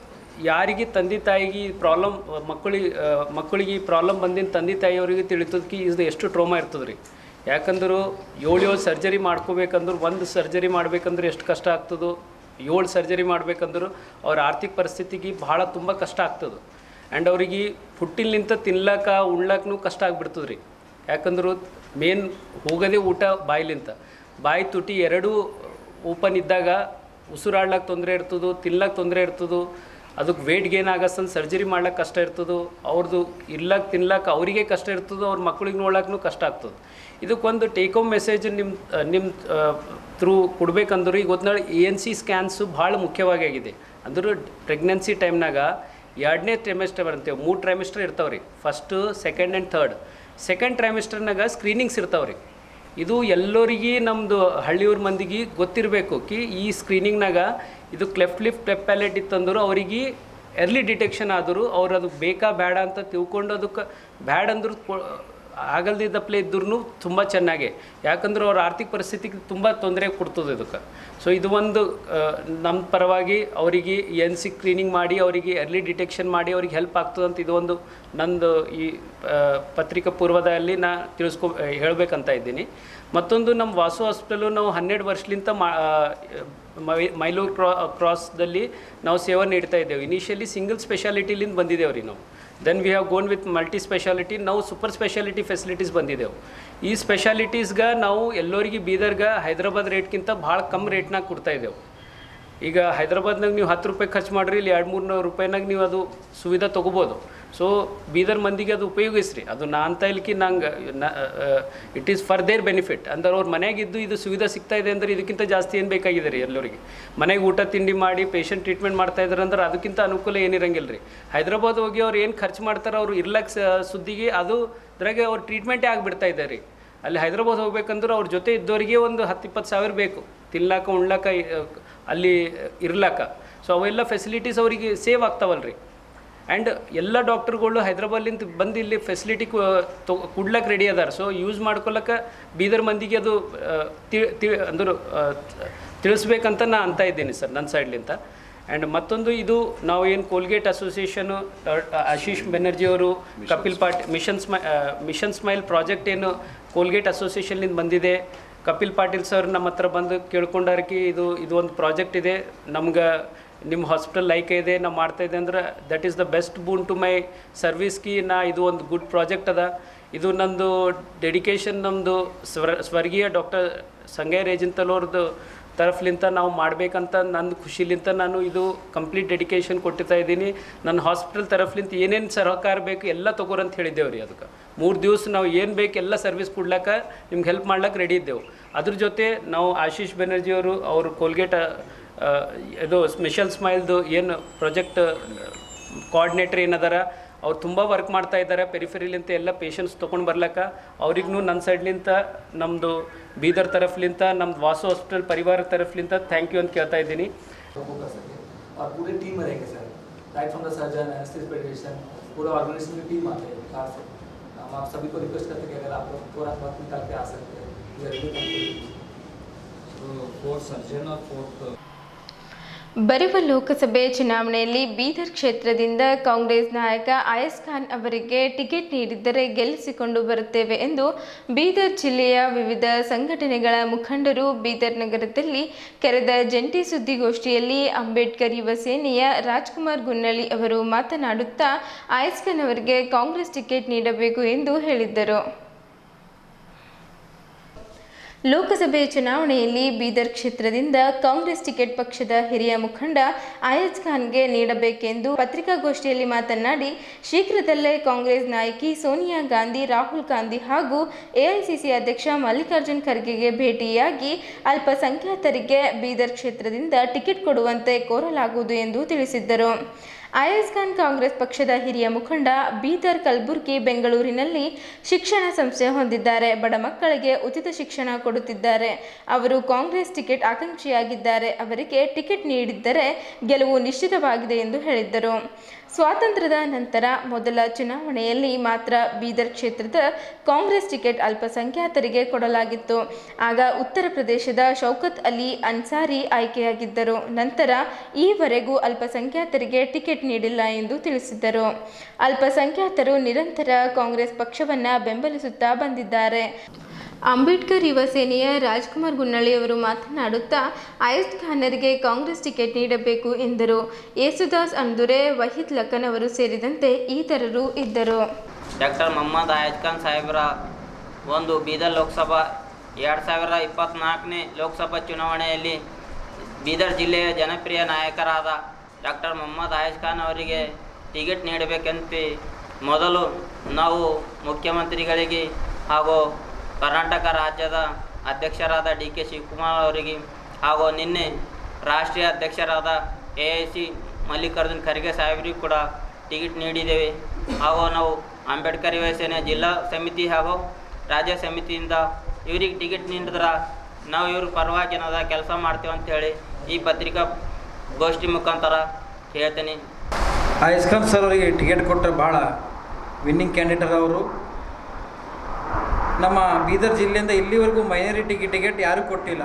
K: ಯಾರಿಗೆ ತಂದೆ ತಾಯಿಗೆ ಪ್ರಾಬ್ಲಮ್ ಮಕ್ಕಳಿಗೆ ಮಕ್ಕಳಿಗೆ ಪ್ರಾಬ್ಲಮ್ ಬಂದಿನ ತಂದೆ ತಾಯಿಯವರಿಗೆ ತಿಳಿತದಕ್ಕೆ ಇದು ಎಷ್ಟು ಟ್ರೋಮಾ ಇರ್ತದೆ ರೀ ಯಾಕಂದ್ರೆ ಏಳು ಏಳು ಸರ್ಜರಿ ಮಾಡ್ಕೋಬೇಕಂದ್ರೆ ಒಂದು ಸರ್ಜರಿ ಮಾಡ್ಬೇಕಂದ್ರೆ ಎಷ್ಟು ಕಷ್ಟ ಆಗ್ತದೋ ಏಳು ಸರ್ಜರಿ ಮಾಡ್ಬೇಕಂದ್ರೆ ಅವ್ರ ಆರ್ಥಿಕ ಪರಿಸ್ಥಿತಿಗೆ ಭಾಳ ತುಂಬ ಕಷ್ಟ ಆಗ್ತದೆ ಆ್ಯಂಡ್ ಅವ್ರಿಗೆ ಹುಟ್ಟಿಲಿಂತ ತಿನ್ಲಕ್ಕ ಉಣ್ಲಕ್ಕೂ ಕಷ್ಟ ಆಗ್ಬಿಡ್ತದೆ ರೀ ಯಾಕಂದ್ರೆ ಮೇನ್ ಹೋಗೋದೇ ಊಟ ಬಾಯ್ಲಿಂತ ಬಾಯಿ ತುಟಿ ಎರಡೂ ಓಪನ್ ಇದ್ದಾಗ ಉಸಿರಾಡ್ಲಕ್ಕೆ ತೊಂದರೆ ಇರ್ತದೋ ತಿನ್ಲಕ್ಕೆ ತೊಂದರೆ ಇರ್ತದೋ ಅದಕ್ಕೆ ವೇಟ್ ಗೇನ್ ಆಗಸ್ತಂದು ಸರ್ಜರಿ ಮಾಡ್ಲಿಕ್ಕೆ ಕಷ್ಟ ಇರ್ತದೋ ಅವ್ರದ್ದು ಇರ್ಲಕ್ಕೆ ತಿನ್ಲಕ್ಕೆ ಅವರಿಗೆ ಕಷ್ಟ ಇರ್ತದೋ ಅವ್ರ ಮಕ್ಳಿಗೆ ನೋಡ್ಲಕ್ಕೂ ಕಷ್ಟ ಆಗ್ತದೆ ಇದಕ್ಕೊಂದು ಟೇಕ್ ಹೋಮ್ ಮೆಸೇಜ್ ನಿಮ್ಮ ನಿಮ್ಮ ಥ್ರೂ ಕೊಡ್ಬೇಕಂದ್ರೆ ಈಗ ಗೊತ್ತಿನ ಎ ಎನ್ ಸಿ ಸ್ಕ್ಯಾನ್ಸು ಭಾಳ ಮುಖ್ಯವಾಗಿ ಆಗಿದೆ ಅಂದ್ರೆ ಪ್ರೆಗ್ನೆನ್ಸಿ ಟೈಮ್ನಾಗ ಎರಡನೇ ಟ್ರೈಮೆಸ್ಟರ್ ಅಂತೇವೆ ಮೂರು ಟ್ರೈಮೆಸ್ಟರ್ ಇರ್ತಾವೆ ರೀ first second and third second ಟ್ರೈಮೆಸ್ಟರ್ನಾಗ ಸ್ಕ್ರೀನಿಂಗ್ಸ್ ಇರ್ತಾವೆ ರೀ ಇದು ಎಲ್ಲರಿಗೆ ನಮ್ಮದು ಹಳ್ಳಿಯವ್ರ ಮಂದಿಗೆ ಗೊತ್ತಿರಬೇಕು ಕಿ ಈ ಸ್ಕ್ರೀನಿಂಗ್ನಾಗ ಇದು ಕ್ಲೆಫ್ಟ್ ಲಿಫ್ಟ್ ಕ್ಲೆಫ್ಟ್ ಪ್ಯಾಲೆಟ್ ಇತ್ತಂದ್ರೆ ಅವರಿಗೆ ಎರ್ಲಿ ಡಿಟೆಕ್ಷನ್ ಆದರೂ ಅವ್ರು ಅದು ಬೇಕಾ ಬೇಡ ಅಂತ ತಿಳ್ಕೊಂಡು ಅದಕ್ಕೆ ಬ್ಯಾಡ್ ಅಂದ್ರೂ ಆಗಲ್ದಿದ್ದಪ್ಲೆ ಇದ್ರೂ ತುಂಬ ಚೆನ್ನಾಗೆ ಯಾಕಂದ್ರೆ ಅವ್ರ ಆರ್ಥಿಕ ಪರಿಸ್ಥಿತಿಗೆ ತುಂಬ ತೊಂದರೆ ಕೊಡ್ತದೆ ಇದಕ್ಕೆ ಸೊ ಇದು ಒಂದು ಆ, ನಮ್ಮ ಪರವಾಗಿ ಅವರಿಗೆ ಎನ್ ಸಿ ಸ್ಕ್ರೀನಿಂಗ್ ಮಾಡಿ ಅವರಿಗೆ ಎರ್ಲಿ ಡಿಟೆಕ್ಷನ್ ಮಾಡಿ ಅವ್ರಿಗೆ ಹೆಲ್ಪ್ ಆಗ್ತದಂತ ಇದು ಒಂದು ನಂದು ಈ ಆ, ಪತ್ರಿಕಾ ಪೂರ್ವದಲ್ಲಿ ನಾ ತಿಳಿಸ್ಕೊ ಹೇಳಬೇಕಂತ ಇದ್ದೀನಿ ಮತ್ತೊಂದು ನಮ್ಮ ವಾಸು ಹಾಸ್ಪಿಟಲು ನಾವು ಹನ್ನೆರಡು ವರ್ಷಲಿಂತ ಮಾ ಆ, ಮೈ ಮೈಲೂರು ಕ್ರಾ ಕ್ರಾಸ್ದಲ್ಲಿ ನಾವು ಸೇವೆ ನೀಡ್ತಾ ಇದ್ದೇವೆ ಇನಿಷಿಯಲಿ ಸಿಂಗಲ್ ಸ್ಪೆಷಾಲಿಟಿಲಿಂದ ಬಂದಿದ್ದೇವೆ ರೀ ನಾವು then we have gone with multi speciality ನಾವು ಸೂಪರ್ ಸ್ಪೆಷಾಲಿಟಿ ಫೆಸಿಲಿಟೀಸ್ ಬಂದಿದ್ದೆವು ಈ ಸ್ಪೆಷಾಲಿಟೀಸ್ಗೆ ನಾವು ಎಲ್ಲರಿಗೆ ಬೀದರ್ಗೆ ಹೈದ್ರಾಬಾದ್ ರೇಟ್ಗಿಂತ ಭಾಳ ಕಮ್ಮಿ ರೇಟ್ನಾಗ ಕೊಡ್ತಾ ಇದ್ದೇವೆ ಈಗ ಹೈದ್ರಾಬಾದ್ನಾಗ ನೀವು ಹತ್ತು ರೂಪಾಯಿ ಖರ್ಚು ಮಾಡಿರಿ ಇಲ್ಲಿ ಎರಡು ಮೂರು ನೂರು ರೂಪಾಯಿನಾಗ ನೀವು ಅದು ಸುವಿಧಾ ತೊಗೋಬೋದು ಸೊ ಬೀದರ್ ಮಂದಿಗೆ ಅದು ಉಪಯೋಗಿಸ್ರಿ ಅದು ನಾ ಅಂತ ಇಲ್ಕಿ ನಂಗೆ it is for their benefit ಅಂದ್ರೆ ಅವ್ರ ಮನೆಯಾಗಿದ್ದು ಇದು ಸುವಿಧಾ ಸಿಗ್ತಾ ಇದೆ ಅಂದ್ರೆ ಇದಕ್ಕಿಂತ ಜಾಸ್ತಿ ಏನು ಬೇಕಾಗಿದೆ ರೀ ಎಲ್ಲರಿಗೆ ಮನೆಗೆ ಊಟ ತಿಂಡಿ ಮಾಡಿ ಪೇಷಂಟ್ ಟ್ರೀಟ್ಮೆಂಟ್ ಮಾಡ್ತಾ ಇದ್ದಾರೆ ಅಂದ್ರೆ ಅದಕ್ಕಿಂತ ಅನುಕೂಲ ಏನಿರಂಗಿಲ್ಲ ರೀ ಹೈದ್ರಾಬಾದ್ ಹೋಗಿ ಅವ್ರು ಏನು ಖರ್ಚು ಮಾಡ್ತಾರೆ ಅವ್ರು ಇರ್ಲಕ್ಕೆ ಸ- ಸುದ್ದಿಗೆ ಅದು ಅದ್ರಾಗೆ ಅವ್ರು ಟ್ರೀಟ್ಮೆಂಟೇ ಆಗಿಬಿಡ್ತಾ ಇದ್ದಾರೆ ರೀ ಅಲ್ಲಿ ಹೈದ್ರಾಬಾದ್ ಹೋಗ್ಬೇಕಂದ್ರೆ ಅವ್ರ ಜೊತೆ ಇದ್ದವರಿಗೆ ಒಂದು ಹತ್ತು ಇಪ್ಪತ್ತು ಸಾವಿರ ಬೇಕು ತಿನ್ಲಾಕ ಉಣ್ಲಾಕ ಇ- ಅಲ್ಲಿ ಇರ್ಲಾಕ ಸೊ ಅವೆಲ್ಲ ಫೆಸಿಲಿಟೀಸ್ ಅವರಿಗೆ ಸೇವ್ ಆಗ್ತಾವಲ್ಲ ರೀ ಆ್ಯಂಡ್ ಎಲ್ಲ ಡಾಕ್ಟರ್ಗಳು ಹೈದ್ರಾಬಾದ್ಲಿಂದ ಬಂದು ಇಲ್ಲಿ ಫೆಸಿಲಿಟಿ ತೊ ಕೊಡ್ಲಕ್ಕೆ ರೆಡಿ ಅದಾರ ಸೊ ಯೂಸ್ ಮಾಡ್ಕೊಳಕ್ಕೆ ಬೀದರ್ ಮಂದಿಗೆ ಅದು ಆ, ತಿ ತಿ ಅಂದ್ರೆ ಆ, ತಿಳಿಸ್ಬೇಕಂತ ನಾ ಅಂತ ಇದ್ದೀನಿ ಸರ್ ನನ್ನ ಸೈಡ್ಲಿಂದ ಆ್ಯಂಡ್ ಮತ್ತೊಂದು ಇದು ನಾವು ಏನು ಕೋಲ್ಗೇಟ್ ಅಸೋಸಿಯೇಷನು ಆಶೀಶ್ ಬೆನರ್ಜಿ ಅವರು Kapil Pat mission smi mission smile project ಏನು ಕೋಲ್ಗೇಟ್ ಅಸೋಸಿಯೇಷನ್ನಿಂದ ಬಂದಿದೆ ಕಪಿಲ್ ಪಾಟೀಲ್ ಸರ್ ನಮ್ಮ ಹತ್ರ ಬಂದು ಕೇಳ್ಕೊಂಡಾರಕಿ ಇದು ಇದು ಒಂದು ಪ್ರಾಜೆಕ್ಟ್ ಇದೆ ನಮ್ಗೆ ನಿಮ್ಮ ಹಾಸ್ಪಿಟಲ್ ಲೈಕ್ ಇದೆ ನಾ ಮಾಡ್ತಾ ಇದೆ ಅಂದ್ರೆ that is the best boon to my ಸರ್ವಿಸ್ಗೆ ನಾ ಇದು ಒಂದು ಗುಡ್ ಪ್ರಾಜೆಕ್ಟ್ ಅದ ಇದು ನಂದು ಡೆಡಿಕೇಶನ್ ನಮ್ಮದು ಸ್ವರ್ ಸ್ವರ್ಗೀಯ ಡಾಕ್ಟರ್ ಸಂಗಯ್ಯ ರೇಜಿಂತಲ್ ಅವ್ರದ್ದು ತರಫ್ಲಿಂತ ನಾವು ಮಾಡಬೇಕಂತ ನನ್ನ ಖುಷಿಲಿಂತ ನಾನು ಇದು ಕಂಪ್ಲೀಟ್ ಡೆಡಿಕೇಶನ್ ಕೊಟ್ಟಿರ್ತಾ ಇದ್ದೀನಿ ನನ್ನ ಹಾಸ್ಪಿಟಲ್ ತರಫ್ಲಿಂತ ಏನೇನು ಸಹಕಾರ ಬೇಕು ಎಲ್ಲ ತಗೋರಂತ ಹೇಳಿದ್ದೇವೆ ರೀ ಅದಕ್ಕೆ ಮೂರು ದಿವಸ ನಾವು ಏನು ಬೇಕು ಎಲ್ಲ ಸರ್ವಿಸ್ ಕೊಡ್ಲಾಕ ನಿಮ್ಗೆ ಹೆಲ್ಪ್ ಮಾಡ್ಲಿಕ್ಕೆ ರೆಡಿ ಇದ್ದೆವು ಅದ್ರ ಜೊತೆ ನಾವು ಆಶೀಶ್ ಬೆನರ್ಜಿ ಅವರು ಅವರು ಕೋಲ್ಗೇಟ್ ಆ, ಇದು ಮಿಷಲ್ ಸ್ಮೈಲ್ದು ಏನು ಪ್ರಾಜೆಕ್ಟ್ ಕೋಆರ್ಡಿನೇಟರ್ ಏನದಾರ ಅವ್ರು ತುಂಬ ವರ್ಕ್ ಮಾಡ್ತಾ ಇದ್ದಾರೆ ಪೆರಿಫೆರಿಲಿಂತ ಎಲ್ಲ ಪೇಷಂಟ್ಸ್ ತೊಗೊಂಡು ಬರ್ಲಕ್ಕ ಅವ್ರಿಗೂ ನನ್ನ ಸೈಡ್ಲಿಂತ ನಮ್ಮದು ಬೀದರ್ ತರಫ್ಲಿಂತ ನಮ್ದು ವಾಸು ಹಾಸ್ಪಿಟಲ್ ಪರಿವಾರ ತರಫ್ಲಿಂತ ಥ್ಯಾಂಕ್ ಯು ಅಂತ ಕೇಳ್ತಾ ಇದ್ದೀನಿ
L: फोकस है और पूरे टीम में रहेंगे sir right from the surgeon anaesthetist पूरा ऑर्गेनाइजेशन की टीम आते हैं कार से हम आप सभी को रिक्वेस्ट करते हैं कि अगर आप लोग थोड़ा वक्त निकाल के आ सकते हैं
M: फोर्थ सर्जन और फोर्थ
A: ಬರುವ ಲೋಕಸಭೆ ಚುನಾವಣೆಯಲ್ಲಿ ಬೀದರ್ ಕ್ಷೇತ್ರದಿಂದ ಕಾಂಗ್ರೆಸ್ ನಾಯಕ ಆಯಸ್ ಖಾನ್ ಅವರಿಗೆ ಟಿಕೆಟ್ ನೀಡಿದ್ದರೆ ಗೆಲ್ಲಿಸಿಕೊಂಡು ಬರುತ್ತೇವೆ ಎಂದು ಬೀದರ್ ಜಿಲ್ಲೆಯ ವಿವಿಧ ಸಂಘಟನೆಗಳ ಮುಖಂಡರು ಬೀದರ್ ನಗರದಲ್ಲಿ ಕರೆದ ಜಂಟಿ ಸುದ್ದಿಗೋಷ್ಠಿಯಲ್ಲಿ ಅಂಬೇಡ್ಕರ್ ಯುವ ಸೇನೆಯ ರಾಜ್ಕುಮಾರ್ ಗುನ್ನಳ್ಳಿ ಅವರು ಮಾತನಾಡುತ್ತಾ ಆಯಸ್ ಖಾನ್ ಅವರಿಗೆ ಕಾಂಗ್ರೆಸ್ ಟಿಕೆಟ್ ನೀಡಬೇಕು ಎಂದು ಹೇಳಿದ್ದರು ಲೋಕಸಭೆ ಚುನಾವಣೆಯಲ್ಲಿ ಬೀದರ್ ಕ್ಷೇತ್ರದಿಂದ ಕಾಂಗ್ರೆಸ್ ಟಿಕೆಟ್ ಪಕ್ಷದ ಹಿರಿಯ ಮುಖಂಡ ಆಯಜ್ ಖಾನ್ಗೆ ನೀಡಬೇಕೆಂದು ಪತ್ರಿಕಾಗೋಷ್ಠಿಯಲ್ಲಿ ಮಾತನಾಡಿ ಶೀಘ್ರದಲ್ಲೇ ಕಾಂಗ್ರೆಸ್ ನಾಯಕಿ ಸೋನಿಯಾ ಗಾಂಧಿ ರಾಹುಲ್ ಗಾಂಧಿ ಹಾಗೂ ಎಐಸಿಸಿ ಅಧ್ಯಕ್ಷ ಮಲ್ಲಿಕಾರ್ಜುನ್ ಖರ್ಗೆಗೆ ಭೇಟಿಯಾಗಿ ಅಲ್ಪಸಂಖ್ಯಾತರಿಗೆ ಬೀದರ್ ಕ್ಷೇತ್ರದಿಂದ ಟಿಕೆಟ್ ಕೊಡುವಂತೆ ಕೋರಲಾಗುವುದು ಎಂದು ತಿಳಿಸಿದ್ದರು ಆಯಸ್ ಖಾನ್ ಕಾಂಗ್ರೆಸ್ ಪಕ್ಷದ ಹಿರಿಯ ಮುಖಂಡ ಬೀದರ್ ಕಲಬುರ್ಗಿ ಬೆಂಗಳೂರಿನಲ್ಲಿ ಶಿಕ್ಷಣ ಸಂಸ್ಥೆ ಹೊಂದಿದ್ದಾರೆ ಬಡ ಮಕ್ಕಳಿಗೆ ಉಚಿತ ಶಿಕ್ಷಣ ಕೊಡುತ್ತಿದ್ದಾರೆ ಅವರು ಕಾಂಗ್ರೆಸ್ ಟಿಕೆಟ್ ಆಕಾಂಕ್ಷಿಯಾಗಿದ್ದಾರೆ ಅವರಿಗೆ ಟಿಕೆಟ್ ನೀಡಿದ್ದರೆ ಗೆಲುವು ನಿಶ್ಚಿತವಾಗಿದೆ ಎಂದು ಹೇಳಿದ್ದರು ಸ್ವಾತಂತ್ರ್ಯದ ನಂತರ ಮೊದಲ ಚುನಾವಣೆಯಲ್ಲಿ ಮಾತ್ರ ಬೀದರ್ ಕ್ಷೇತ್ರದ ಕಾಂಗ್ರೆಸ್ ಟಿಕೆಟ್ ಅಲ್ಪಸಂಖ್ಯಾತರಿಗೆ ಕೊಡಲಾಗಿತ್ತು ಆಗ ಉತ್ತರ ಪ್ರದೇಶದ ಶೌಕತ್ ಅಲಿ ಅನ್ಸಾರಿ ಆಯ್ಕೆಯಾಗಿದ್ದರು ನಂತರ ಈವರೆಗೂ ಅಲ್ಪಸಂಖ್ಯಾತರಿಗೆ ಟಿಕೆಟ್ ನೀಡಿಲ್ಲ ಎಂದು ತಿಳಿಸಿದ್ದರು ಅಲ್ಪಸಂಖ್ಯಾತರು ನಿರಂತರ ಕಾಂಗ್ರೆಸ್ ಪಕ್ಷವನ್ನು ಬೆಂಬಲಿಸುತ್ತಾ ಬಂದಿದ್ದಾರೆ ಅಂಬೇಡ್ಕರ್ ಯುವ ಸೇನೆಯ ರಾಜ್ಕುಮಾರ್ ಗುನ್ನಳ್ಳಿ ಅವರು ಮಾತನಾಡುತ್ತಾ ಆಯಸ್ ಖಾನರಿಗೆ ಕಾಂಗ್ರೆಸ್ ಟಿಕೆಟ್ ನೀಡಬೇಕು ಎಂದರು ಯೇಸುದಾಸ್ ಅಂದುರೆ ವಹೀದ್ ಲಖನ್ ಅವರು ಸೇರಿದಂತೆ ಇತರರು ಇದ್ದರು
M: ಡಾಕ್ಟರ್ ಮೊಹಮ್ಮದ್ ಆಯಜ್ ಖಾನ್ ಸಾಹೇಬರ ಒಂದು ಬೀದರ್ ಲೋಕಸಭಾ ಎರಡು ಸಾವಿರದ ಇಪ್ಪತ್ತ್ನಾಲ್ಕನೇ ಲೋಕಸಭಾ ಚುನಾವಣೆಯಲ್ಲಿ ಬೀದರ್ ಜಿಲ್ಲೆಯ ಜನಪ್ರಿಯ ನಾಯಕರಾದ ಡಾಕ್ಟರ್ ಮೊಹಮ್ಮದ್ ಆಯಜ್ ಖಾನ್ ಅವರಿಗೆ ಟಿಕೆಟ್ ನೀಡಬೇಕಂತ ಮೊದಲು ನಾವು ಮುಖ್ಯಮಂತ್ರಿಗಳಿಗೆ ಹಾಗೂ ಕರ್ನಾಟಕ ರಾಜ್ಯದ ಅಧ್ಯಕ್ಷರಾದ ಡಿ ಕೆ ಶಿವಕುಮಾರ್ ಅವರಿಗೆ ಹಾಗೂ ನಿನ್ನೆ ರಾಷ್ಟ್ರೀಯ ಅಧ್ಯಕ್ಷರಾದ A I C Mallikarjun Kharge ಸಾಹೇಬರಿಗೂ ಕೂಡ ಟಿಕೆಟ್ ನೀಡಿದ್ದೇವೆ ಹಾಗೂ ನಾವು ಅಂಬೇಡ್ಕರ್ ಯುವ ಸೇನೆ ಜಿಲ್ಲಾ ಸಮಿತಿ ಹಾಗೂ ರಾಜ್ಯ ಸಮಿತಿಯಿಂದ ಇವ್ರಿಗೆ ಟಿಕೆಟ್ ನೀಡಿದ್ರೆ ನಾವು ಇವ್ರ ಪರವಾಗಿ ಏನಾದ ಕೆಲಸ ಮಾಡ್ತೇವೆ ಅಂತೇಳಿ ಈ ಪತ್ರಿಕಾ ಗೋಷ್ಠಿ ಮುಖಾಂತರ ಹೇಳ್ತೀನಿ
N: ಆಯಸ್ ಖಾನ್ ಸರ್ ಅವರಿಗೆ ಟಿಕೆಟ್ ಕೊಟ್ಟರೆ ಭಾಳ ವಿನ್ನಿಂಗ್ ಕ್ಯಾಂಡಿಡೇಟ್ ಅವರು ನಮ್ಮ ಬೀದರ್ ಜಿಲ್ಲೆಯಿಂದ ಇಲ್ಲಿವರೆಗೂ ಮೈನಾರಿಟಿ ಟಿಕೆಟ್ ಯಾರೂ ಕೊಟ್ಟಿಲ್ಲ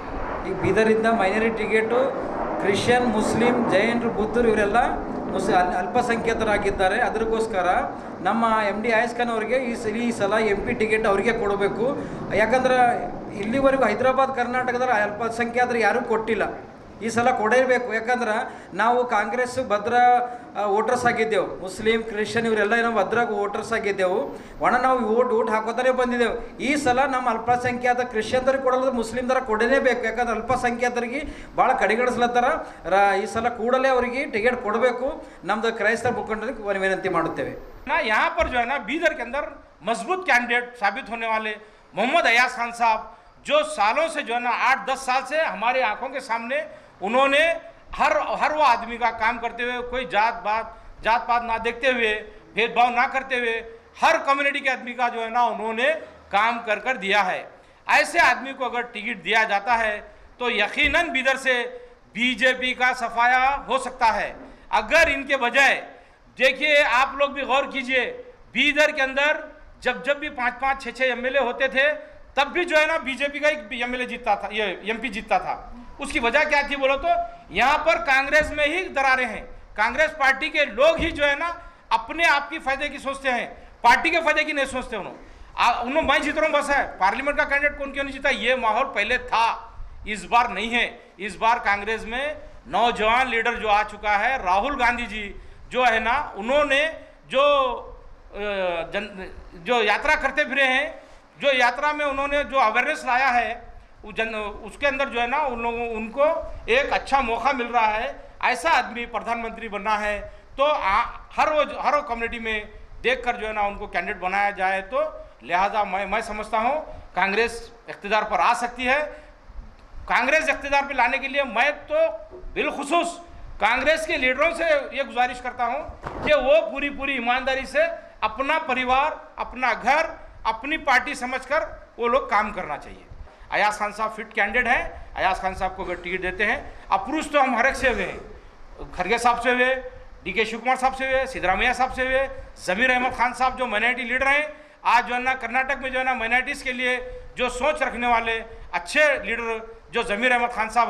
N: ಈ ಬೀದರಿಂದ ಮೈನಾರಿಟಿ ಟಿಕೆಟು ಕ್ರಿಶ್ಚಿಯನ್ ಮುಸ್ಲಿಂ ಜೈನರು ಬುದ್ಧರು ಇವರೆಲ್ಲ ಮುಸ್ ಅಲ್- ಅಲ್ಪಸಂಖ್ಯಾತರಾಗಿದ್ದಾರೆ ಅದಕ್ಕೋಸ್ಕರ ನಮ್ಮ ಎಮ್ ಡಿ ಆಯಸ್ ಖಾನ್ ಅವರಿಗೆ ಈ ಸ ಈ ಸಲ ಎಂ ಪಿ ಟಿಕೆಟ್ ಅವರಿಗೆ ಕೊಡಬೇಕು ಯಾಕಂದ್ರೆ ಇಲ್ಲಿವರೆಗೂ ಹೈದರಾಬಾದ್ ಕರ್ನಾಟಕದ ಅಲ್ಪಸಂಖ್ಯಾತರು ಯಾರೂ ಕೊಟ್ಟಿಲ್ಲ ಈ ಸಲ ಕೊಡೇಬೇಕು ಯಾಕಂದ್ರೆ ನಾವು ಕಾಂಗ್ರೆಸ್ ಭದ್ರ ವೋಟರ್ಸ್ ಆಗಿದ್ದೆವು ಮುಸ್ಲಿಂ ಕ್ರಿಶ್ಚಿಯನ್ ಇವರೆಲ್ಲ ನಾವು ಭದ್ರ ವೋಟರ್ಸ್ ಆಗಿದ್ದೆವು ಒಣ ನಾವು ಓಟ್ ಓಟ್ ಹಾಕೋತಾನೆ ಬಂದಿದ್ದೆವು ಈ ಸಲ ನಮ್ಮ ಅಲ್ಪಸಂಖ್ಯಾತ ಕ್ರಿಶ್ಚಿಯನ್ದರಿಗೆ ಕೊಡಲ್ಲ ಮುಸ್ಲಿಮ್ದರ ಕೊಡಲೇಬೇಕು ಯಾಕಂದ್ರೆ ಅಲ್ಪಸಂಖ್ಯಾತರಿಗೆ ಭಾಳ ಕಡೆಗಣಿಸ್ಲತ್ತಾರ ರ ಈ ಸಲ ಕೂಡಲೇ ಅವರಿಗೆ ಟಿಕೆಟ್ ಕೊಡಬೇಕು ನಮ್ಮದು ಕ್ರೈಸ್ತ ಮುಖಂಡರಿಗೆ ವಿನಂತಿ ಮಾಡುತ್ತೇವೆ
O: ना यहाँ पर जो है ना बीदर के अंदर मजबूत कैंडिडेट साबित होने वाले मोहम्मद अयाज खान साहब जो सालों से जो है ना आठ दस साल से हमारे आंखों के सामने उन्होंने हर हर वो आदमी का काम करते हुए कोई जात बात जात पात ना देखते हुए भेदभाव ना करते हुए हर कम्युनिटी के आदमी का जो है ना उन्होंने काम कर कर दिया है ऐसे आदमी को अगर टिकट दिया जाता है तो यकीनन बीदर से बीजेपी का सफाया हो सकता है अगर इनके बजाय देखिए आप लोग भी गौर कीजिए बीदर के अंदर जब जब भी पाँच पाँच छः छः एम होते थे तब भी जो है ना बीजेपी का एक एम जीतता था ये एमपी जीतता था उसकी वजह क्या थी बोलो तो यहाँ पर कांग्रेस में ही दरारें हैं कांग्रेस पार्टी के लोग ही जो है ना अपने आप की फायदे की सोचते हैं पार्टी के फायदे की नहीं सोचते उन्होंने आ- उन्होंने मैं जीत रहा हूँ बस है पार्लियामेंट का कैंडिडेट कौन क्यों नहीं जीता ये माहौल पहले था इस बार नहीं है इस बार कांग्रेस में नौजवान लीडर जो आ चुका है राहुल गांधी जी जो है ना उन्होंने जो अ, जन जो यात्रा करते फिरे हैं जो यात्रा में उन्होंने जो अवेयरनेस लाया है वो जन उसके अंदर जो है ना उन लोगों उनको एक अच्छा मौका मिल रहा है ऐसा आदमी प्रधानमंत्री बनना है तो आ, हर वो हर वो कम्युनिटी में देख कर जो है ना उनको कैंडिडेट बनाया जाए तो लिहाजा मैं मैं समझता हूँ कांग्रेस इकतदार पर आ सकती है कांग्रेस इकतदार पर लाने के लिए मैं तो बिलखसूस कांग्रेस के लीडरों से ये गुजारिश करता हूँ कि वो पूरी पूरी ईमानदारी से अपना परिवार अपना घर अपनी पार्टी समझकर वो लोग काम करना चाहिए अयाज खान साहब फिट कैंडिडेट हैं अयाज खान साहब को अगर टिकट देते हैं अप्रूव तो हम हर एक से हुए हैं खरगे साहब से हुए डी के शिव कुमार साहब से हुए सिद्धरामैया साहब से हुए जमीर अहमद खान साहब जो माइनॉरिटी लीडर हैं आज जो है ना कर्नाटक में जो है ना माइनॉरिटीज़ के लिए जो सोच रखने वाले अच्छे लीडर जो जमीर अहमद खान साहब हैं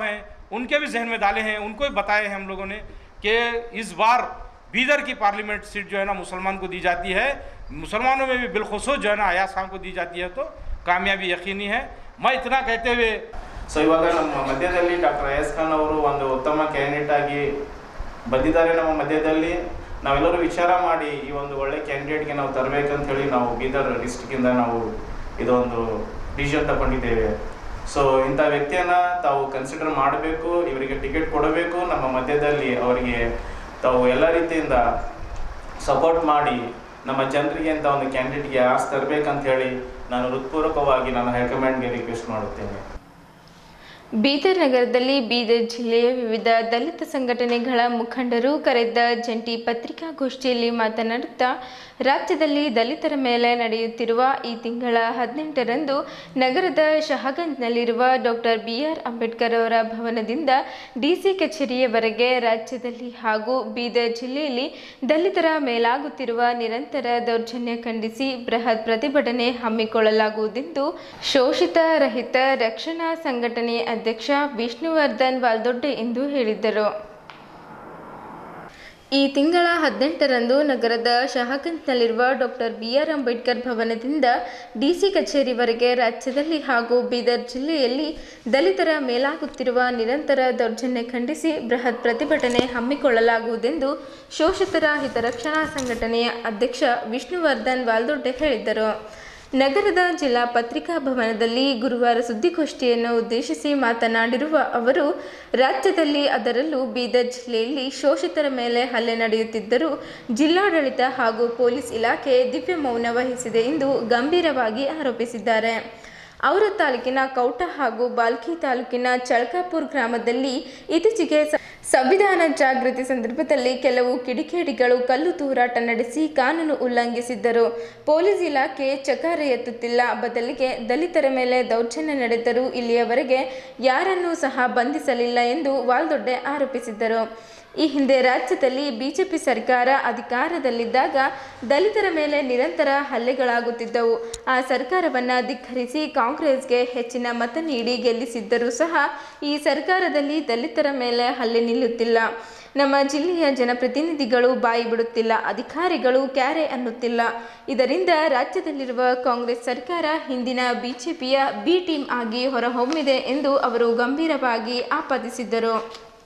O: उनके भी जहन में डाले हैं उनको भी बताए हैं हम लोगों ने कि इस बार बीदर की पार्लियामेंट सीट जो है ना मुसलमान को दी जाती है मुसलमानों में भी बिलखसूस जो है ना अयाज खान को दी जाती है तो कामयाबी यकीनी है मैं इतना कहते हुए
P: ಸೊ ಇವಾಗ ನಮ್ಮ ಮಧ್ಯದಲ್ಲಿ ಡಾಕ್ಟರ್ ಅಯಸ್ ಖಾನ್ ಅವರು ಒಂದು ಉತ್ತಮ ಕ್ಯಾಂಡಿಡೇಟ್ ಆಗಿ ಬಂದಿದ್ದಾರೆ ನಮ್ಮ ಮಧ್ಯದಲ್ಲಿ ನಾವೆಲ್ಲರೂ ವಿಚಾರ ಮಾಡಿ ಈ ಒಂದು ಒಳ್ಳೆ ಕ್ಯಾಂಡಿಡೇಟ್ಗೆ ನಾವು ತರಬೇಕಂತ ಹೇಳಿ ನಾವು ಬೀದರ್ ಡಿಸ್ಟಿಕ್ಕಿಂದ ನಾವು ಇದೊಂದು ಡಿಸಿಷನ್ ತಗೊಂಡಿದ್ದೇವೆ ಸೊ ಇಂಥ ವ್ಯಕ್ತಿಯನ್ನ ತಾವು ಕನ್ಸಿಡರ್ ಮಾಡಬೇಕು ಇವರಿಗೆ ಟಿಕೆಟ್ ಕೊಡಬೇಕು ನಮ್ಮ ಮಧ್ಯದಲ್ಲಿ ಅವರಿಗೆ ತಾವು ಎಲ್ಲ ರೀತಿಯಿಂದ ಸಪೋರ್ಟ್ ಮಾಡಿ ನಮ್ಮ ಜನರಿಗೆ ಅಂತ ಒಂದು ಕ್ಯಾಂಡಿಡೇಟ್ಗೆ ಆರ್ಸ್ ತರಬೇಕಂತ ಹೇಳಿ ನಾನು ಹೃತ್ಪೂರ್ವಕವಾಗಿ ನಾನು ಹೈಕಮಾಂಡ್ಗೆ ರಿಕ್ವೆಸ್ಟ್ ಮಾಡುತ್ತೇನೆ
A: ಬೀದರ್ ನಗರದಲ್ಲಿ ಬೀದರ್ ಜಿಲ್ಲೆಯ ವಿವಿಧ ದಲಿತ ಸಂಘಟನೆಗಳ ಮುಖಂಡರು ಕರೆದ ಜಂಟಿ ಪತ್ರಿಕಾಗೋಷ್ಠಿಯಲ್ಲಿ ಮಾತನಾಡುತ್ತಾ ರಾಜ್ಯದಲ್ಲಿ ದಲಿತರ ಮೇಲೆ ನಡೆಯುತ್ತಿರುವ ಈ ತಿಂಗಳ ಹದಿನೆಂಟರಂದು ನಗರದ ಶಹಗಂಜ್ನಲ್ಲಿರುವ ಡಾಕ್ಟರ್ ಬಿ ಆರ್ ಅಂಬೇಡ್ಕರ್ ಅವರ ಭವನದಿಂದ ಡಿಸಿ ಕಚೇರಿಯವರೆಗೆ ರಾಜ್ಯದಲ್ಲಿ ಹಾಗೂ ಬೀದರ್ ಜಿಲ್ಲೆಯಲ್ಲಿ ದಲಿತರ ಮೇಲಾಗುತ್ತಿರುವ ನಿರಂತರ ದೌರ್ಜನ್ಯ ಖಂಡಿಸಿ ಬೃಹತ್ ಪ್ರತಿಭಟನೆ ಹಮ್ಮಿಕೊಳ್ಳಲಾಗುವುದೆಂದು ಶೋಷಿತ ರಹಿತ ರಕ್ಷಣಾ ಸಂಘಟನೆ ಅಧ್ಯಕ್ಷ ವಿಷ್ಣುವರ್ಧನ್ ವಾಲ್ದೊಡ್ಡೆ ಎಂದು ಹೇಳಿದ್ದರು ಈ ತಿಂಗಳ ಹದಿನೆಂಟರಂದು ನಗರದ ಶಹಗಂಜ್ನಲ್ಲಿರುವ ಡಾಕ್ಟರ್ ಬಿ ಆರ್ ಅಂಬೇಡ್ಕರ್ ಭವನದಿಂದ ಡಿಸಿ ಕಚೇರಿವರೆಗೆ ರಾಜ್ಯದಲ್ಲಿ ಹಾಗೂ ಬೀದರ್ ಜಿಲ್ಲೆಯಲ್ಲಿ ದಲಿತರ ಮೇಲಾಗುತ್ತಿರುವ ನಿರಂತರ ದೌರ್ಜನ್ಯ ಖಂಡಿಸಿ ಬೃಹತ್ ಪ್ರತಿಭಟನೆ ಹಮ್ಮಿಕೊಳ್ಳಲಾಗುವುದೆಂದು ಶೋಷಿತರ ಹಿತರಕ್ಷಣಾ ಸಂಘಟನೆಯ ಅಧ್ಯಕ್ಷ ವಿಷ್ಣುವರ್ಧನ್ ವಾಲ್ದೊಡ್ಡೆ ಹೇಳಿದ್ದರು ನಗರದ ಜಿಲ್ಲಾ ಪತ್ರಿಕಾ ಭವನದಲ್ಲಿ ಗುರುವಾರ ಸುದ್ದಿಗೋಷ್ಠಿಯನ್ನು ಉದ್ದೇಶಿಸಿ ಮಾತನಾಡಿರುವ ಅವರು ರಾಜ್ಯದಲ್ಲಿ ಅದರಲ್ಲೂ ಬೀದರ್ ಜಿಲ್ಲೆಯಲ್ಲಿ ಶೋಷಿತರ ಮೇಲೆ ಹಲ್ಲೆ ನಡೆಯುತ್ತಿದ್ದರೂ ಜಿಲ್ಲಾಡಳಿತ ಹಾಗೂ ಪೊಲೀಸ್ ಇಲಾಖೆ ದಿವ್ಯ ಮೌನ ವಹಿಸಿದೆ ಎಂದು ಗಂಭೀರವಾಗಿ ಆರೋಪಿಸಿದ್ದಾರೆ ಔರ ತಾಲೂಕಿನ ಕೌಟ ಹಾಗೂ ಬಾಲ್ಕಿ ತಾಲೂಕಿನ ಚಳ್ಕಾಪುರ್ ಗ್ರಾಮದಲ್ಲಿ ಇತ್ತೀಚೆಗೆ ಸ- ಸಂವಿಧಾನ ಜಾಗೃತಿ ಸಂದರ್ಭದಲ್ಲಿ ಕೆಲವು ಕಿಡಿಕೇಡಿಗಳು ಕಲ್ಲು ತೂರಾಟ ನಡೆಸಿ ಕಾನೂನು ಉಲ್ಲಂಘಿಸಿದ್ದರು ಪೊಲೀಸ್ ಇಲಾಖೆ ಚಕಾರ ಎತ್ತುತ್ತಿಲ್ಲ ಬದಲಿಗೆ ದಲಿತರ ಮೇಲೆ ದೌರ್ಜನ್ಯ ನಡೆದರೂ ಇಲ್ಲಿಯವರೆಗೆ ಯಾರನ್ನೂ ಸಹ ಬಂಧಿಸಲಿಲ್ಲ ಎಂದು ವಾಲ್ದೊಡ್ಡೆ ಆರೋಪಿಸಿದ್ದರು ಈ ಹಿಂದೆ ರಾಜ್ಯದಲ್ಲಿ ಬಿಜೆಪಿ ಸರ್ಕಾರ ಅಧಿಕಾರದಲ್ಲಿದ್ದಾಗ ದಲಿತರ ಮೇಲೆ ನಿರಂತರ ಹಲ್ಲೆಗಳಾಗುತ್ತಿದ್ದವು ಆ ಸರ್ಕಾರವನ್ನು ಧಿಕ್ಕರಿಸಿ ಕಾಂಗ್ರೆಸ್ಗೆ ಹೆಚ್ಚಿನ ಮತ ನೀಡಿ ಗೆಲ್ಲಿಸಿದ್ದರೂ ಸಹ ಈ ಸರ್ಕಾರದಲ್ಲಿ ದಲಿತರ ಮೇಲೆ ಹಲ್ಲೆ ನಿಲ್ಲುತ್ತಿಲ್ಲ ನಮ್ಮ ಜಿಲ್ಲೆಯ ಜನಪ್ರತಿನಿಧಿಗಳು ಬಾಯಿ ಬಿಡುತ್ತಿಲ್ಲ ಅಧಿಕಾರಿಗಳು ಕ್ಯಾರೆ ಅನ್ನುತ್ತಿಲ್ಲ ಇದರಿಂದ ರಾಜ್ಯದಲ್ಲಿರುವ ಕಾಂಗ್ರೆಸ್ ಸರ್ಕಾರ ಹಿಂದಿನ ಬಿಜೆಪಿಯ ಬಿ ಟೀಮ್ ಆಗಿ ಹೊರಹೊಮ್ಮಿದೆ ಎಂದು ಅವರು ಗಂಭೀರವಾಗಿ ಆಪಾದಿಸಿದ್ದರು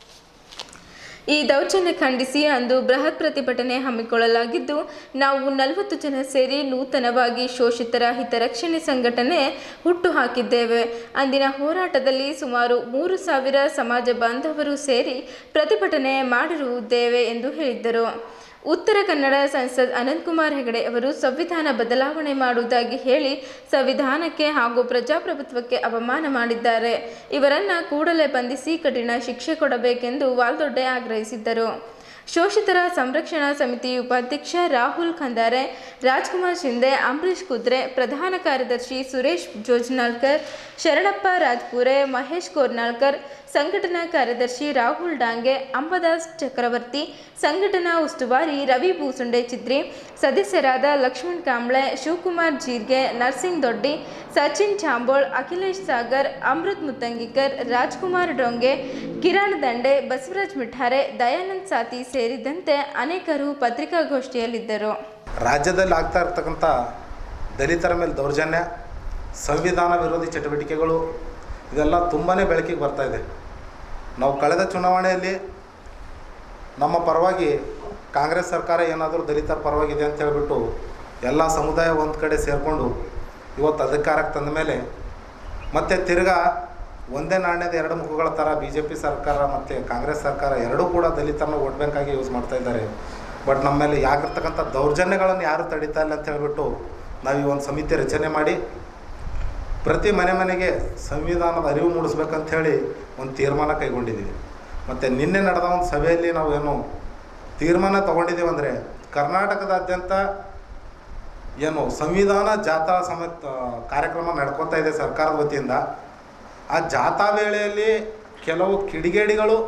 A: ಈ ದೌರ್ಜನ್ಯ ಖಂಡಿಸಿ ಅಂದು ಬೃಹತ್ ಪ್ರತಿಭಟನೆ ಹಮ್ಮಿಕೊಳ್ಳಲಾಗಿದ್ದು ನಾವು ನಲವತ್ತು ಜನ ಸೇರಿ ನೂತನವಾಗಿ ಶೋಷಿತರ ಹಿತರಕ್ಷಣೆ ಸಂಘಟನೆ ಹುಟ್ಟು ಹಾಕಿದ್ದೇವೆ ಅಂದಿನ ಹೋರಾಟದಲ್ಲಿ ಸುಮಾರು ಮೂರು ಸಾವಿರ ಸಮಾಜ ಬಾಂಧವರು ಸೇರಿ ಪ್ರತಿಭಟನೆ ಮಾಡಿರುವುದ್ದೇವೆ ಎಂದು ಹೇಳಿದ್ದರು ಉತ್ತರ ಕನ್ನಡ ಸಂಸದ್ ಅನಂತಕುಮಾರ್ ಹೆಗಡೆ ಅವರು ಸಂವಿಧಾನ ಬದಲಾವಣೆ ಮಾಡುವುದಾಗಿ ಹೇಳಿ ಸಂವಿಧಾನಕ್ಕೆ ಹಾಗೂ ಪ್ರಜಾಪ್ರಭುತ್ವಕ್ಕೆ ಅವಮಾನ ಮಾಡಿದ್ದಾರೆ ಇವರನ್ನ ಕೂಡಲೇ ಬಂಧಿಸಿ ಕಠಿಣ ಶಿಕ್ಷೆ ಕೊಡಬೇಕೆಂದು ವಾಲ್ದೊಡ್ಡೆ ಆಗ್ರಹಿಸಿದ್ದರು ಶೋಷಿತರ ಸಂರಕ್ಷಣಾ ಸಮಿತಿ ಉಪಾಧ್ಯಕ್ಷ ರಾಹುಲ್ ಖಂದಾರೆ ರಾಜ್ಕುಮಾರ್ ಶಿಂದೆ ಅಂಬರೀಶ್ ಕುದ್ರೆ ಪ್ರಧಾನ ಕಾರ್ಯದರ್ಶಿ ಸುರೇಶ್ ಜೋಜ್ನಾಳ್ಕರ್ ಶರಣಪ್ಪ ರಾಜ್ಪುರೆ ಮಹೇಶ್ ಕೋರ್ನಾಳ್ಕರ್ ಸಂಘಟನಾ ಕಾರ್ಯದರ್ಶಿ ರಾಹುಲ್ ಡಾಂಗೆ ಅಂಬದಾಸ್ ಚಕ್ರವರ್ತಿ ಸಂಘಟನಾ ಉಸ್ತುವಾರಿ ರವಿ ಬೂಸುಂಡೆ ಚಿದ್ರಿ ಸದಸ್ಯರಾದ ಲಕ್ಷ್ಮಣ್ ಕಾಂಬ್ಳೆ ಶಿವಕುಮಾರ್ ಜೀರ್ಗೆ ನರ್ಸಿಂಗ್ ದೊಡ್ಡಿ ಸಚಿನ್ ಚಾಂಬೋಳ್ ಅಖಿಲೇಶ್ ಸಾಗರ್ ಅಮೃತ್ ಮುತ್ತಂಗಿಕರ್ ರಾಜ್ಕುಮಾರ್ ಡೊಂಗೆ ಕಿರಣ್ ದಂಡೆ ಬಸವರಾಜ್ ಮಿಠಾರೆ ದಯಾನಂದ್ ಸಾತಿ ಸೇರಿದಂತೆ ಅನೇಕರು ಪತ್ರಿಕಾಗೋಷ್ಠಿಯಲ್ಲಿದ್ದರು
Q: ರಾಜ್ಯದಲ್ಲಿ ಆಗ್ತಾ ಇರ್ತಕ್ಕಂಥ ದಲಿತರ ಮೇಲೆ ದೌರ್ಜನ್ಯ ಸಂವಿಧಾನ ವಿರೋಧಿ ಚಟುವಟಿಕೆಗಳು ಇದೆಲ್ಲ ತುಂಬಾ ಬೆಳಕಿಗೆ ಬರ್ತಾ ಇದೆ ನಾವು ಕಳೆದ ಚುನಾವಣೆಯಲ್ಲಿ ನಮ್ಮ ಪರವಾಗಿ ಕಾಂಗ್ರೆಸ್ ಸರ್ಕಾರ ಏನಾದರೂ ದಲಿತರ ಪರವಾಗಿದೆ ಅಂತ ಹೇಳ್ಬಿಟ್ಟು ಎಲ್ಲ ಸಮುದಾಯ ಒಂದು ಕಡೆ ಸೇರಿಕೊಂಡು ಇವತ್ತು ಅಧಿಕಾರಕ್ಕೆ ತಂದ ಮೇಲೆ ಮತ್ತು ತಿರ್ಗಾ ಒಂದೇ ನಾಣ್ಯದ ಎರಡು ಮುಖಗಳ ಥರ ಬಿ ಜೆ ಪಿ ಸರ್ಕಾರ ಮತ್ತು ಕಾಂಗ್ರೆಸ್ ಸರ್ಕಾರ ಎರಡೂ ಕೂಡ ದಲಿತರನ್ನ ವೋಟ್ ಬ್ಯಾಂಕಾಗಿ ಯೂಸ್ ಮಾಡ್ತಾ ಇದ್ದಾರೆ ಬಟ್ ನಮ್ಮ ಮೇಲೆ ಯಾಕಿರ್ತಕ್ಕಂಥ ದೌರ್ಜನ್ಯಗಳನ್ನು ಯಾರು ತಡೀತಾ ಇಲ್ಲ ಅಂತ ಹೇಳ್ಬಿಟ್ಟು ನಾವು ಈ ಒಂದು ಸಮಿತಿ ರಚನೆ ಮಾಡಿ ಪ್ರತಿ ಮನೆ ಮನೆಗೆ ಸಂವಿಧಾನದ ಅರಿವು ಮೂಡಿಸ್ಬೇಕಂತ ಹೇಳಿ ಒಂದು ತೀರ್ಮಾನ ಕೈಗೊಂಡಿದ್ದೀವಿ ಮತ್ತು ನಿನ್ನೆ ನಡೆದ ಒಂದು ಸಭೆಯಲ್ಲಿ ನಾವು ಏನು ತೀರ್ಮಾನ ತೊಗೊಂಡಿದ್ದೀವಿ ಅಂದರೆ ಕರ್ನಾಟಕದಾದ್ಯಂತ ಏನು ಸಂವಿಧಾನ ಜಾಥಾ ಸಮೇತ ಕಾರ್ಯಕ್ರಮ ನಡ್ಕೋತಾ ಇದೆ ಸರ್ಕಾರದ ವತಿಯಿಂದ ಆ ಜಾಥಾ ವೇಳೆಯಲ್ಲಿ ಕೆಲವು ಕಿಡಿಗೇಡಿಗಳು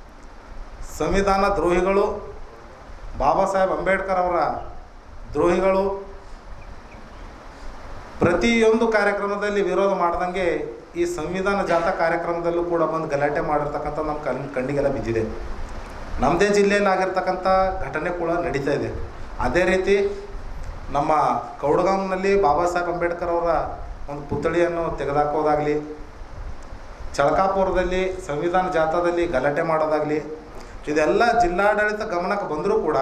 Q: ಸಂವಿಧಾನ ದ್ರೋಹಿಗಳು ಬಾಬಾ ಸಾಹೇಬ್ ಅಂಬೇಡ್ಕರ್ ಅವರ ದ್ರೋಹಿಗಳು ಪ್ರತಿಯೊಂದು ಕಾರ್ಯಕ್ರಮದಲ್ಲಿ ವಿರೋಧ ಮಾಡ್ದಂಗೆ ಈ ಸಂವಿಧಾನ ಜಾಥಾ ಕಾರ್ಯಕ್ರಮದಲ್ಲೂ ಕೂಡ ಬಂದು ಗಲಾಟೆ ಮಾಡಿರ್ತಕ್ಕಂಥ ನಮ್ಮ ಕಣ್ ಕಣ್ಣಿಗೆಲ್ಲ ಬಿದ್ದಿದೆ ನಮ್ಮದೇ ಜಿಲ್ಲೆಯಲ್ಲಿ ಆಗಿರ್ತಕ್ಕಂಥ ಘಟನೆ ಕೂಡ ನಡೀತಾ ಇದೆ ಅದೇ ರೀತಿ ನಮ್ಮ ಕೌಡಗಾಂನಲ್ಲಿ ಬಾಬಾ ಸಾಹೇಬ್ ಅಂಬೇಡ್ಕರ್ ಅವರ ಒಂದು ಪುತ್ಥಳಿಯನ್ನು ತೆಗೆದುಹಾಕೋದಾಗಲಿ ಚಳಕಾಪುರದಲ್ಲಿ ಸಂವಿಧಾನ ಜಾಥಾದಲ್ಲಿ ಗಲಾಟೆ ಮಾಡೋದಾಗಲಿ ಇದೆಲ್ಲ ಜಿಲ್ಲಾಡಳಿತ ಗಮನಕ್ಕೆ ಬಂದರೂ ಕೂಡ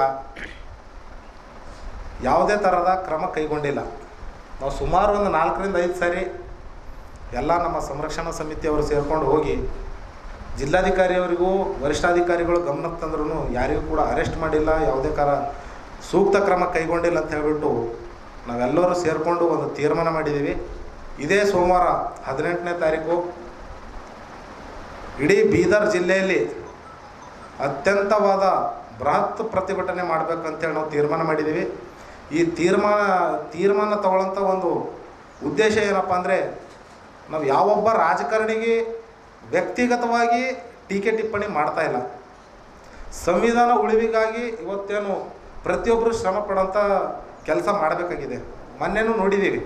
Q: ಯಾವುದೇ ಥರದ ಕ್ರಮ ಕೈಗೊಂಡಿಲ್ಲ ನಾವು ಸುಮಾರು ಒಂದು ನಾಲ್ಕರಿಂದ ಐದು ಸಾರಿ ಎಲ್ಲ ನಮ್ಮ ಸಂರಕ್ಷಣಾ ಸಮಿತಿಯವರು ಸೇರಿಕೊಂಡು ಹೋಗಿ ಜಿಲ್ಲಾಧಿಕಾರಿಯವರಿಗೂ ವರಿಷ್ಠಾಧಿಕಾರಿಗಳು ಗಮನಕ್ಕೆ ತಂದ್ರೂ ಯಾರಿಗೂ ಕೂಡ ಅರೆಸ್ಟ್ ಮಾಡಿಲ್ಲ ಯಾವುದೇ ಕಾರ ಸೂಕ್ತ ಕ್ರಮ ಕೈಗೊಂಡಿಲ್ಲ ಅಂತ ಹೇಳಿಬಿಟ್ಟು ನಾವೆಲ್ಲರೂ ಸೇರಿಕೊಂಡು ಒಂದು ತೀರ್ಮಾನ ಮಾಡಿದ್ದೀವಿ ಇದೇ ಸೋಮವಾರ ಹದಿನೆಂಟನೇ ತಾರೀಕು ಇಡೀ ಬೀದರ್ ಜಿಲ್ಲೆಯಲ್ಲಿ ಅತ್ಯಂತವಾದ ಬೃಹತ್ ಪ್ರತಿಭಟನೆ ಮಾಡಬೇಕಂತೇಳಿ ನಾವು ತೀರ್ಮಾನ ಮಾಡಿದ್ದೀವಿ ಈ ತೀರ್ಮಾನ ತೀರ್ಮಾನ ತಗೊಳ್ಳೋಂಥ ಒಂದು ಉದ್ದೇಶ ಏನಪ್ಪ ಅಂದರೆ ನಾವು ಯಾವೊಬ್ಬ ರಾಜಕಾರಣಿಗೆ ವ್ಯಕ್ತಿಗತವಾಗಿ ಟೀಕೆ ಟಿಪ್ಪಣಿ ಮಾಡ್ತಾ ಇಲ್ಲ ಸಂವಿಧಾನ ಉಳಿವಿಗಾಗಿ ಇವತ್ತೇನು ಪ್ರತಿಯೊಬ್ಬರು ಶ್ರಮ ಪಡೋಂಥ ಕೆಲಸ ಮಾಡಬೇಕಾಗಿದೆ ಮೊನ್ನೆನೂ ನೋಡಿದ್ದೀವಿ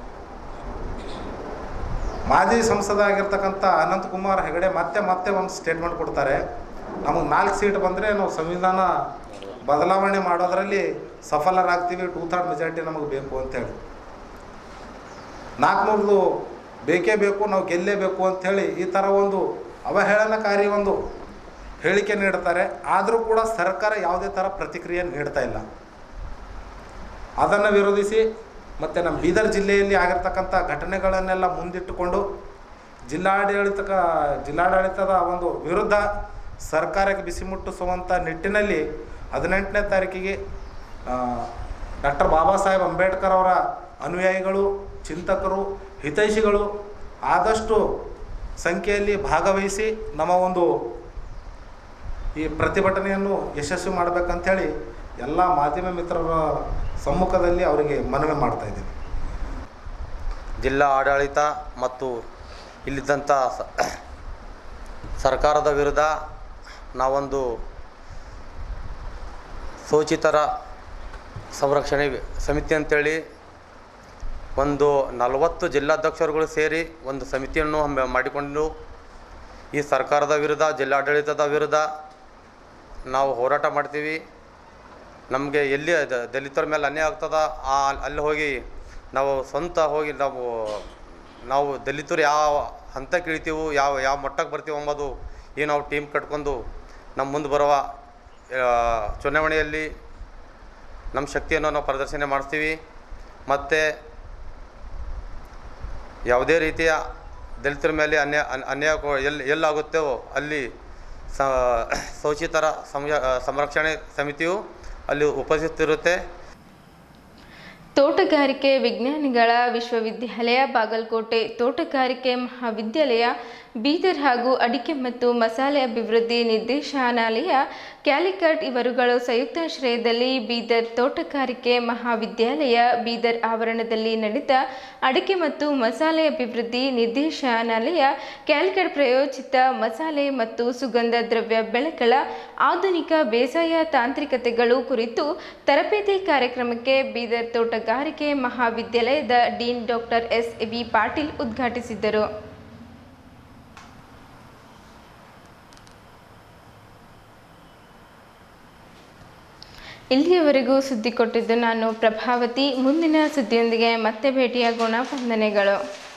Q: ಮಾಜಿ ಸಂಸದ ಆಗಿರ್ತಕ್ಕಂಥ ಅನಂತಕುಮಾರ್ ಹೆಗಡೆ ಮತ್ತೆ ಮತ್ತೆ ಒಂದು ಸ್ಟೇಟ್ಮೆಂಟ್ ಕೊಡ್ತಾರೆ ನಮಗೆ ನಾಲ್ಕು ಸೀಟ್ ಬಂದರೆ ನಾವು ಸಂವಿಧಾನ ಬದಲಾವಣೆ ಮಾಡೋದರಲ್ಲಿ ಸಫಲರಾಗ್ತೀವಿ ಟೂ ಥರ್ಡ್ ಮೆಜಾರಿಟಿ ನಮಗೆ ಬೇಕು ಅಂತೇಳಿ ನಾಲ್ಕುನೂರದು ಬೇಕೇ ಬೇಕು ನಾವು ಗೆಲ್ಲೇಬೇಕು ಅಂಥೇಳಿ ಈ ಥರ ಒಂದು ಅವಹೇಳನಕಾರಿ ಒಂದು ಹೇಳಿಕೆ ನೀಡ್ತಾರೆ ಆದರೂ ಕೂಡ ಸರ್ಕಾರ ಯಾವುದೇ ಥರ ಪ್ರತಿಕ್ರಿಯೆ ನೀಡ್ತಾ ಇಲ್ಲ ಅದನ್ನು ವಿರೋಧಿಸಿ ಮತ್ತು ನಮ್ಮ ಬೀದರ್ ಜಿಲ್ಲೆಯಲ್ಲಿ ಆಗಿರ್ತಕ್ಕಂಥ ಘಟನೆಗಳನ್ನೆಲ್ಲ ಮುಂದಿಟ್ಟುಕೊಂಡು ಜಿಲ್ಲಾಡಳಿತ ಜಿಲ್ಲಾಡಳಿತದ ಒಂದು ವಿರುದ್ಧ ಸರ್ಕಾರಕ್ಕೆ ಬಿಸಿ ಮುಟ್ಟಿಸುವಂಥ ನಿಟ್ಟಿನಲ್ಲಿ ಹದಿನೆಂಟನೇ ತಾರೀಕಿಗೆ ಡಾಕ್ಟರ್ ಬಾಬಾ ಸಾಹೇಬ್ ಅಂಬೇಡ್ಕರ್ ಅವರ ಅನುಯಾಯಿಗಳು ಚಿಂತಕರು ಹಿತೈಷಿಗಳು ಆದಷ್ಟು ಸಂಖ್ಯೆಯಲ್ಲಿ ಭಾಗವಹಿಸಿ ನಮ್ಮ ಒಂದು ಈ ಪ್ರತಿಭಟನೆಯನ್ನು ಯಶಸ್ವಿ ಮಾಡಬೇಕಂಥೇಳಿ ಎಲ್ಲ ಮಾಧ್ಯಮ ಮಿತ್ರರ ಸಮ್ಮುಖದಲ್ಲಿ ಅವರಿಗೆ ಮನವಿ ಮಾಡ್ತಾ ಇದ್ದೀನಿ
R: ಜಿಲ್ಲಾ ಆಡಳಿತ ಮತ್ತು ಇಲ್ಲಿದ್ದಂಥ ಸ- ಸರ್ಕಾರದ ವಿರುದ್ಧ ನಾವೊಂದು ಸೂಚಿತರ ಸಂರಕ್ಷಣೆ ಸಮಿತಿ ಅಂತೇಳಿ ಒಂದು ನಲವತ್ತು ಜಿಲ್ಲಾಧ್ಯಕ್ಷರುಗಳು ಸೇರಿ ಒಂದು ಸಮಿತಿಯನ್ನು ಹಮ್ಮೆ ಮಾಡಿಕೊಂಡು ಈ ಸರ್ಕಾರದ ವಿರುದ್ಧ ಜಿಲ್ಲಾಡಳಿತದ ವಿರುದ್ಧ ನಾವು ಹೋರಾಟ ಮಾಡ್ತೀವಿ ನಮಗೆ ಎಲ್ಲಿ ದ- ದಲಿತರ ಮೇಲೆ ಅನ್ಯಾಯ ಆಗ್ತದ ಆ ಅಲ್ಲಿ ಹೋಗಿ ನಾವು ಸ್ವಂತ ಹೋಗಿ ನಾವು ನಾವು ದಲಿತರು ಯಾವ ಹಂತಕ್ಕೆ ಇಳಿತೀವಿ ಯಾವ ಯಾವ ಮಟ್ಟಕ್ಕೆ ಬರ್ತೀವಿ ಎಂಬುದು ಈ ನಾವು ಟೀಮ್ ಕಟ್ಕೊಂಡು ನಮ್ಮ ಮುಂದೆ ಬರುವ ಆ, ಚುನಾವಣೆಯಲ್ಲಿ ನಮ್ಮ ಶಕ್ತಿಯನ್ನು ನಾವು ಪ್ರದರ್ಶನ ಮಾಡಿಸ್ತೀವಿ ಮತ್ತು ಯಾವುದೇ ರೀತಿಯ ದಲಿತರ ಮೇಲೆ ಅನ್ಯಾಯ ಅನ್- ಅನ್ಯಾಯ ಕೊ- ಎಲ್ಲಿ ಎಲ್ಲಾಗುತ್ತೋ ಅಲ್ಲಿ ಸ ಶೋಷಿತರ ಸಂಯ ಸಂರಕ್ಷಣೆ ಸಮಿತಿಯು ಅಲ್ಲಿ ಉಪಸ್ಥಿತಿರುತ್ತೆ
A: ತೋಟಗಾರಿಕೆ ವಿಜ್ಞಾನಿಗಳ ವಿಶ್ವವಿದ್ಯಾಲಯ ಬಾಗಲಕೋಟೆ ತೋಟಗಾರಿಕೆ ಮಹಾವಿದ್ಯಾಲಯ ಬೀದರ್ ಹಾಗೂ ಅಡಿಕೆ ಮತ್ತು ಮಸಾಲೆ ಅಭಿವೃದ್ಧಿ ನಿರ್ದೇಶನಾಲಯ ಕ್ಯಾಲಿಕಟ್ ಇವರುಗಳು ಸಂಯುಕ್ತಾಶ್ರಯದಲ್ಲಿ ಬೀದರ್ ತೋಟಗಾರಿಕೆ ಮಹಾವಿದ್ಯಾಲಯ ಬೀದರ್ ಆವರಣದಲ್ಲಿ ನಡೆದ ಅಡಿಕೆ ಮತ್ತು ಮಸಾಲೆ ಅಭಿವೃದ್ಧಿ ನಿರ್ದೇಶನಾಲಯ ಕ್ಯಾಲಿಕಟ್ ಪ್ರಯೋಜಿತ ಮಸಾಲೆ ಮತ್ತು ಸುಗಂಧ ದ್ರವ್ಯ ಬೆಳೆಗಳ ಆಧುನಿಕ ಬೇಸಾಯ ತಾಂತ್ರಿಕತೆಗಳು ಕುರಿತು ತರಬೇತಿ ಕಾರ್ಯಕ್ರಮಕ್ಕೆ ಬೀದರ್ ತೋಟಗಾರಿಕೆ ಮಹಾವಿದ್ಯಾಲಯದ dean doctor S V Patil ಉದ್ಘಾಟಿಸಿದ್ದರು ಇಲ್ಲಿಯವರೆಗೂ ಸುದ್ದಿ ಕೊಟ್ಟಿದ್ದು ನಾನು ಪ್ರಭಾವತಿ ಮುಂದಿನ ಸುದ್ದಿಯೊಂದಿಗೆ ಮತ್ತೆ ಭೇಟಿಯಾಗೋಣ ವಂದನೆಗಳು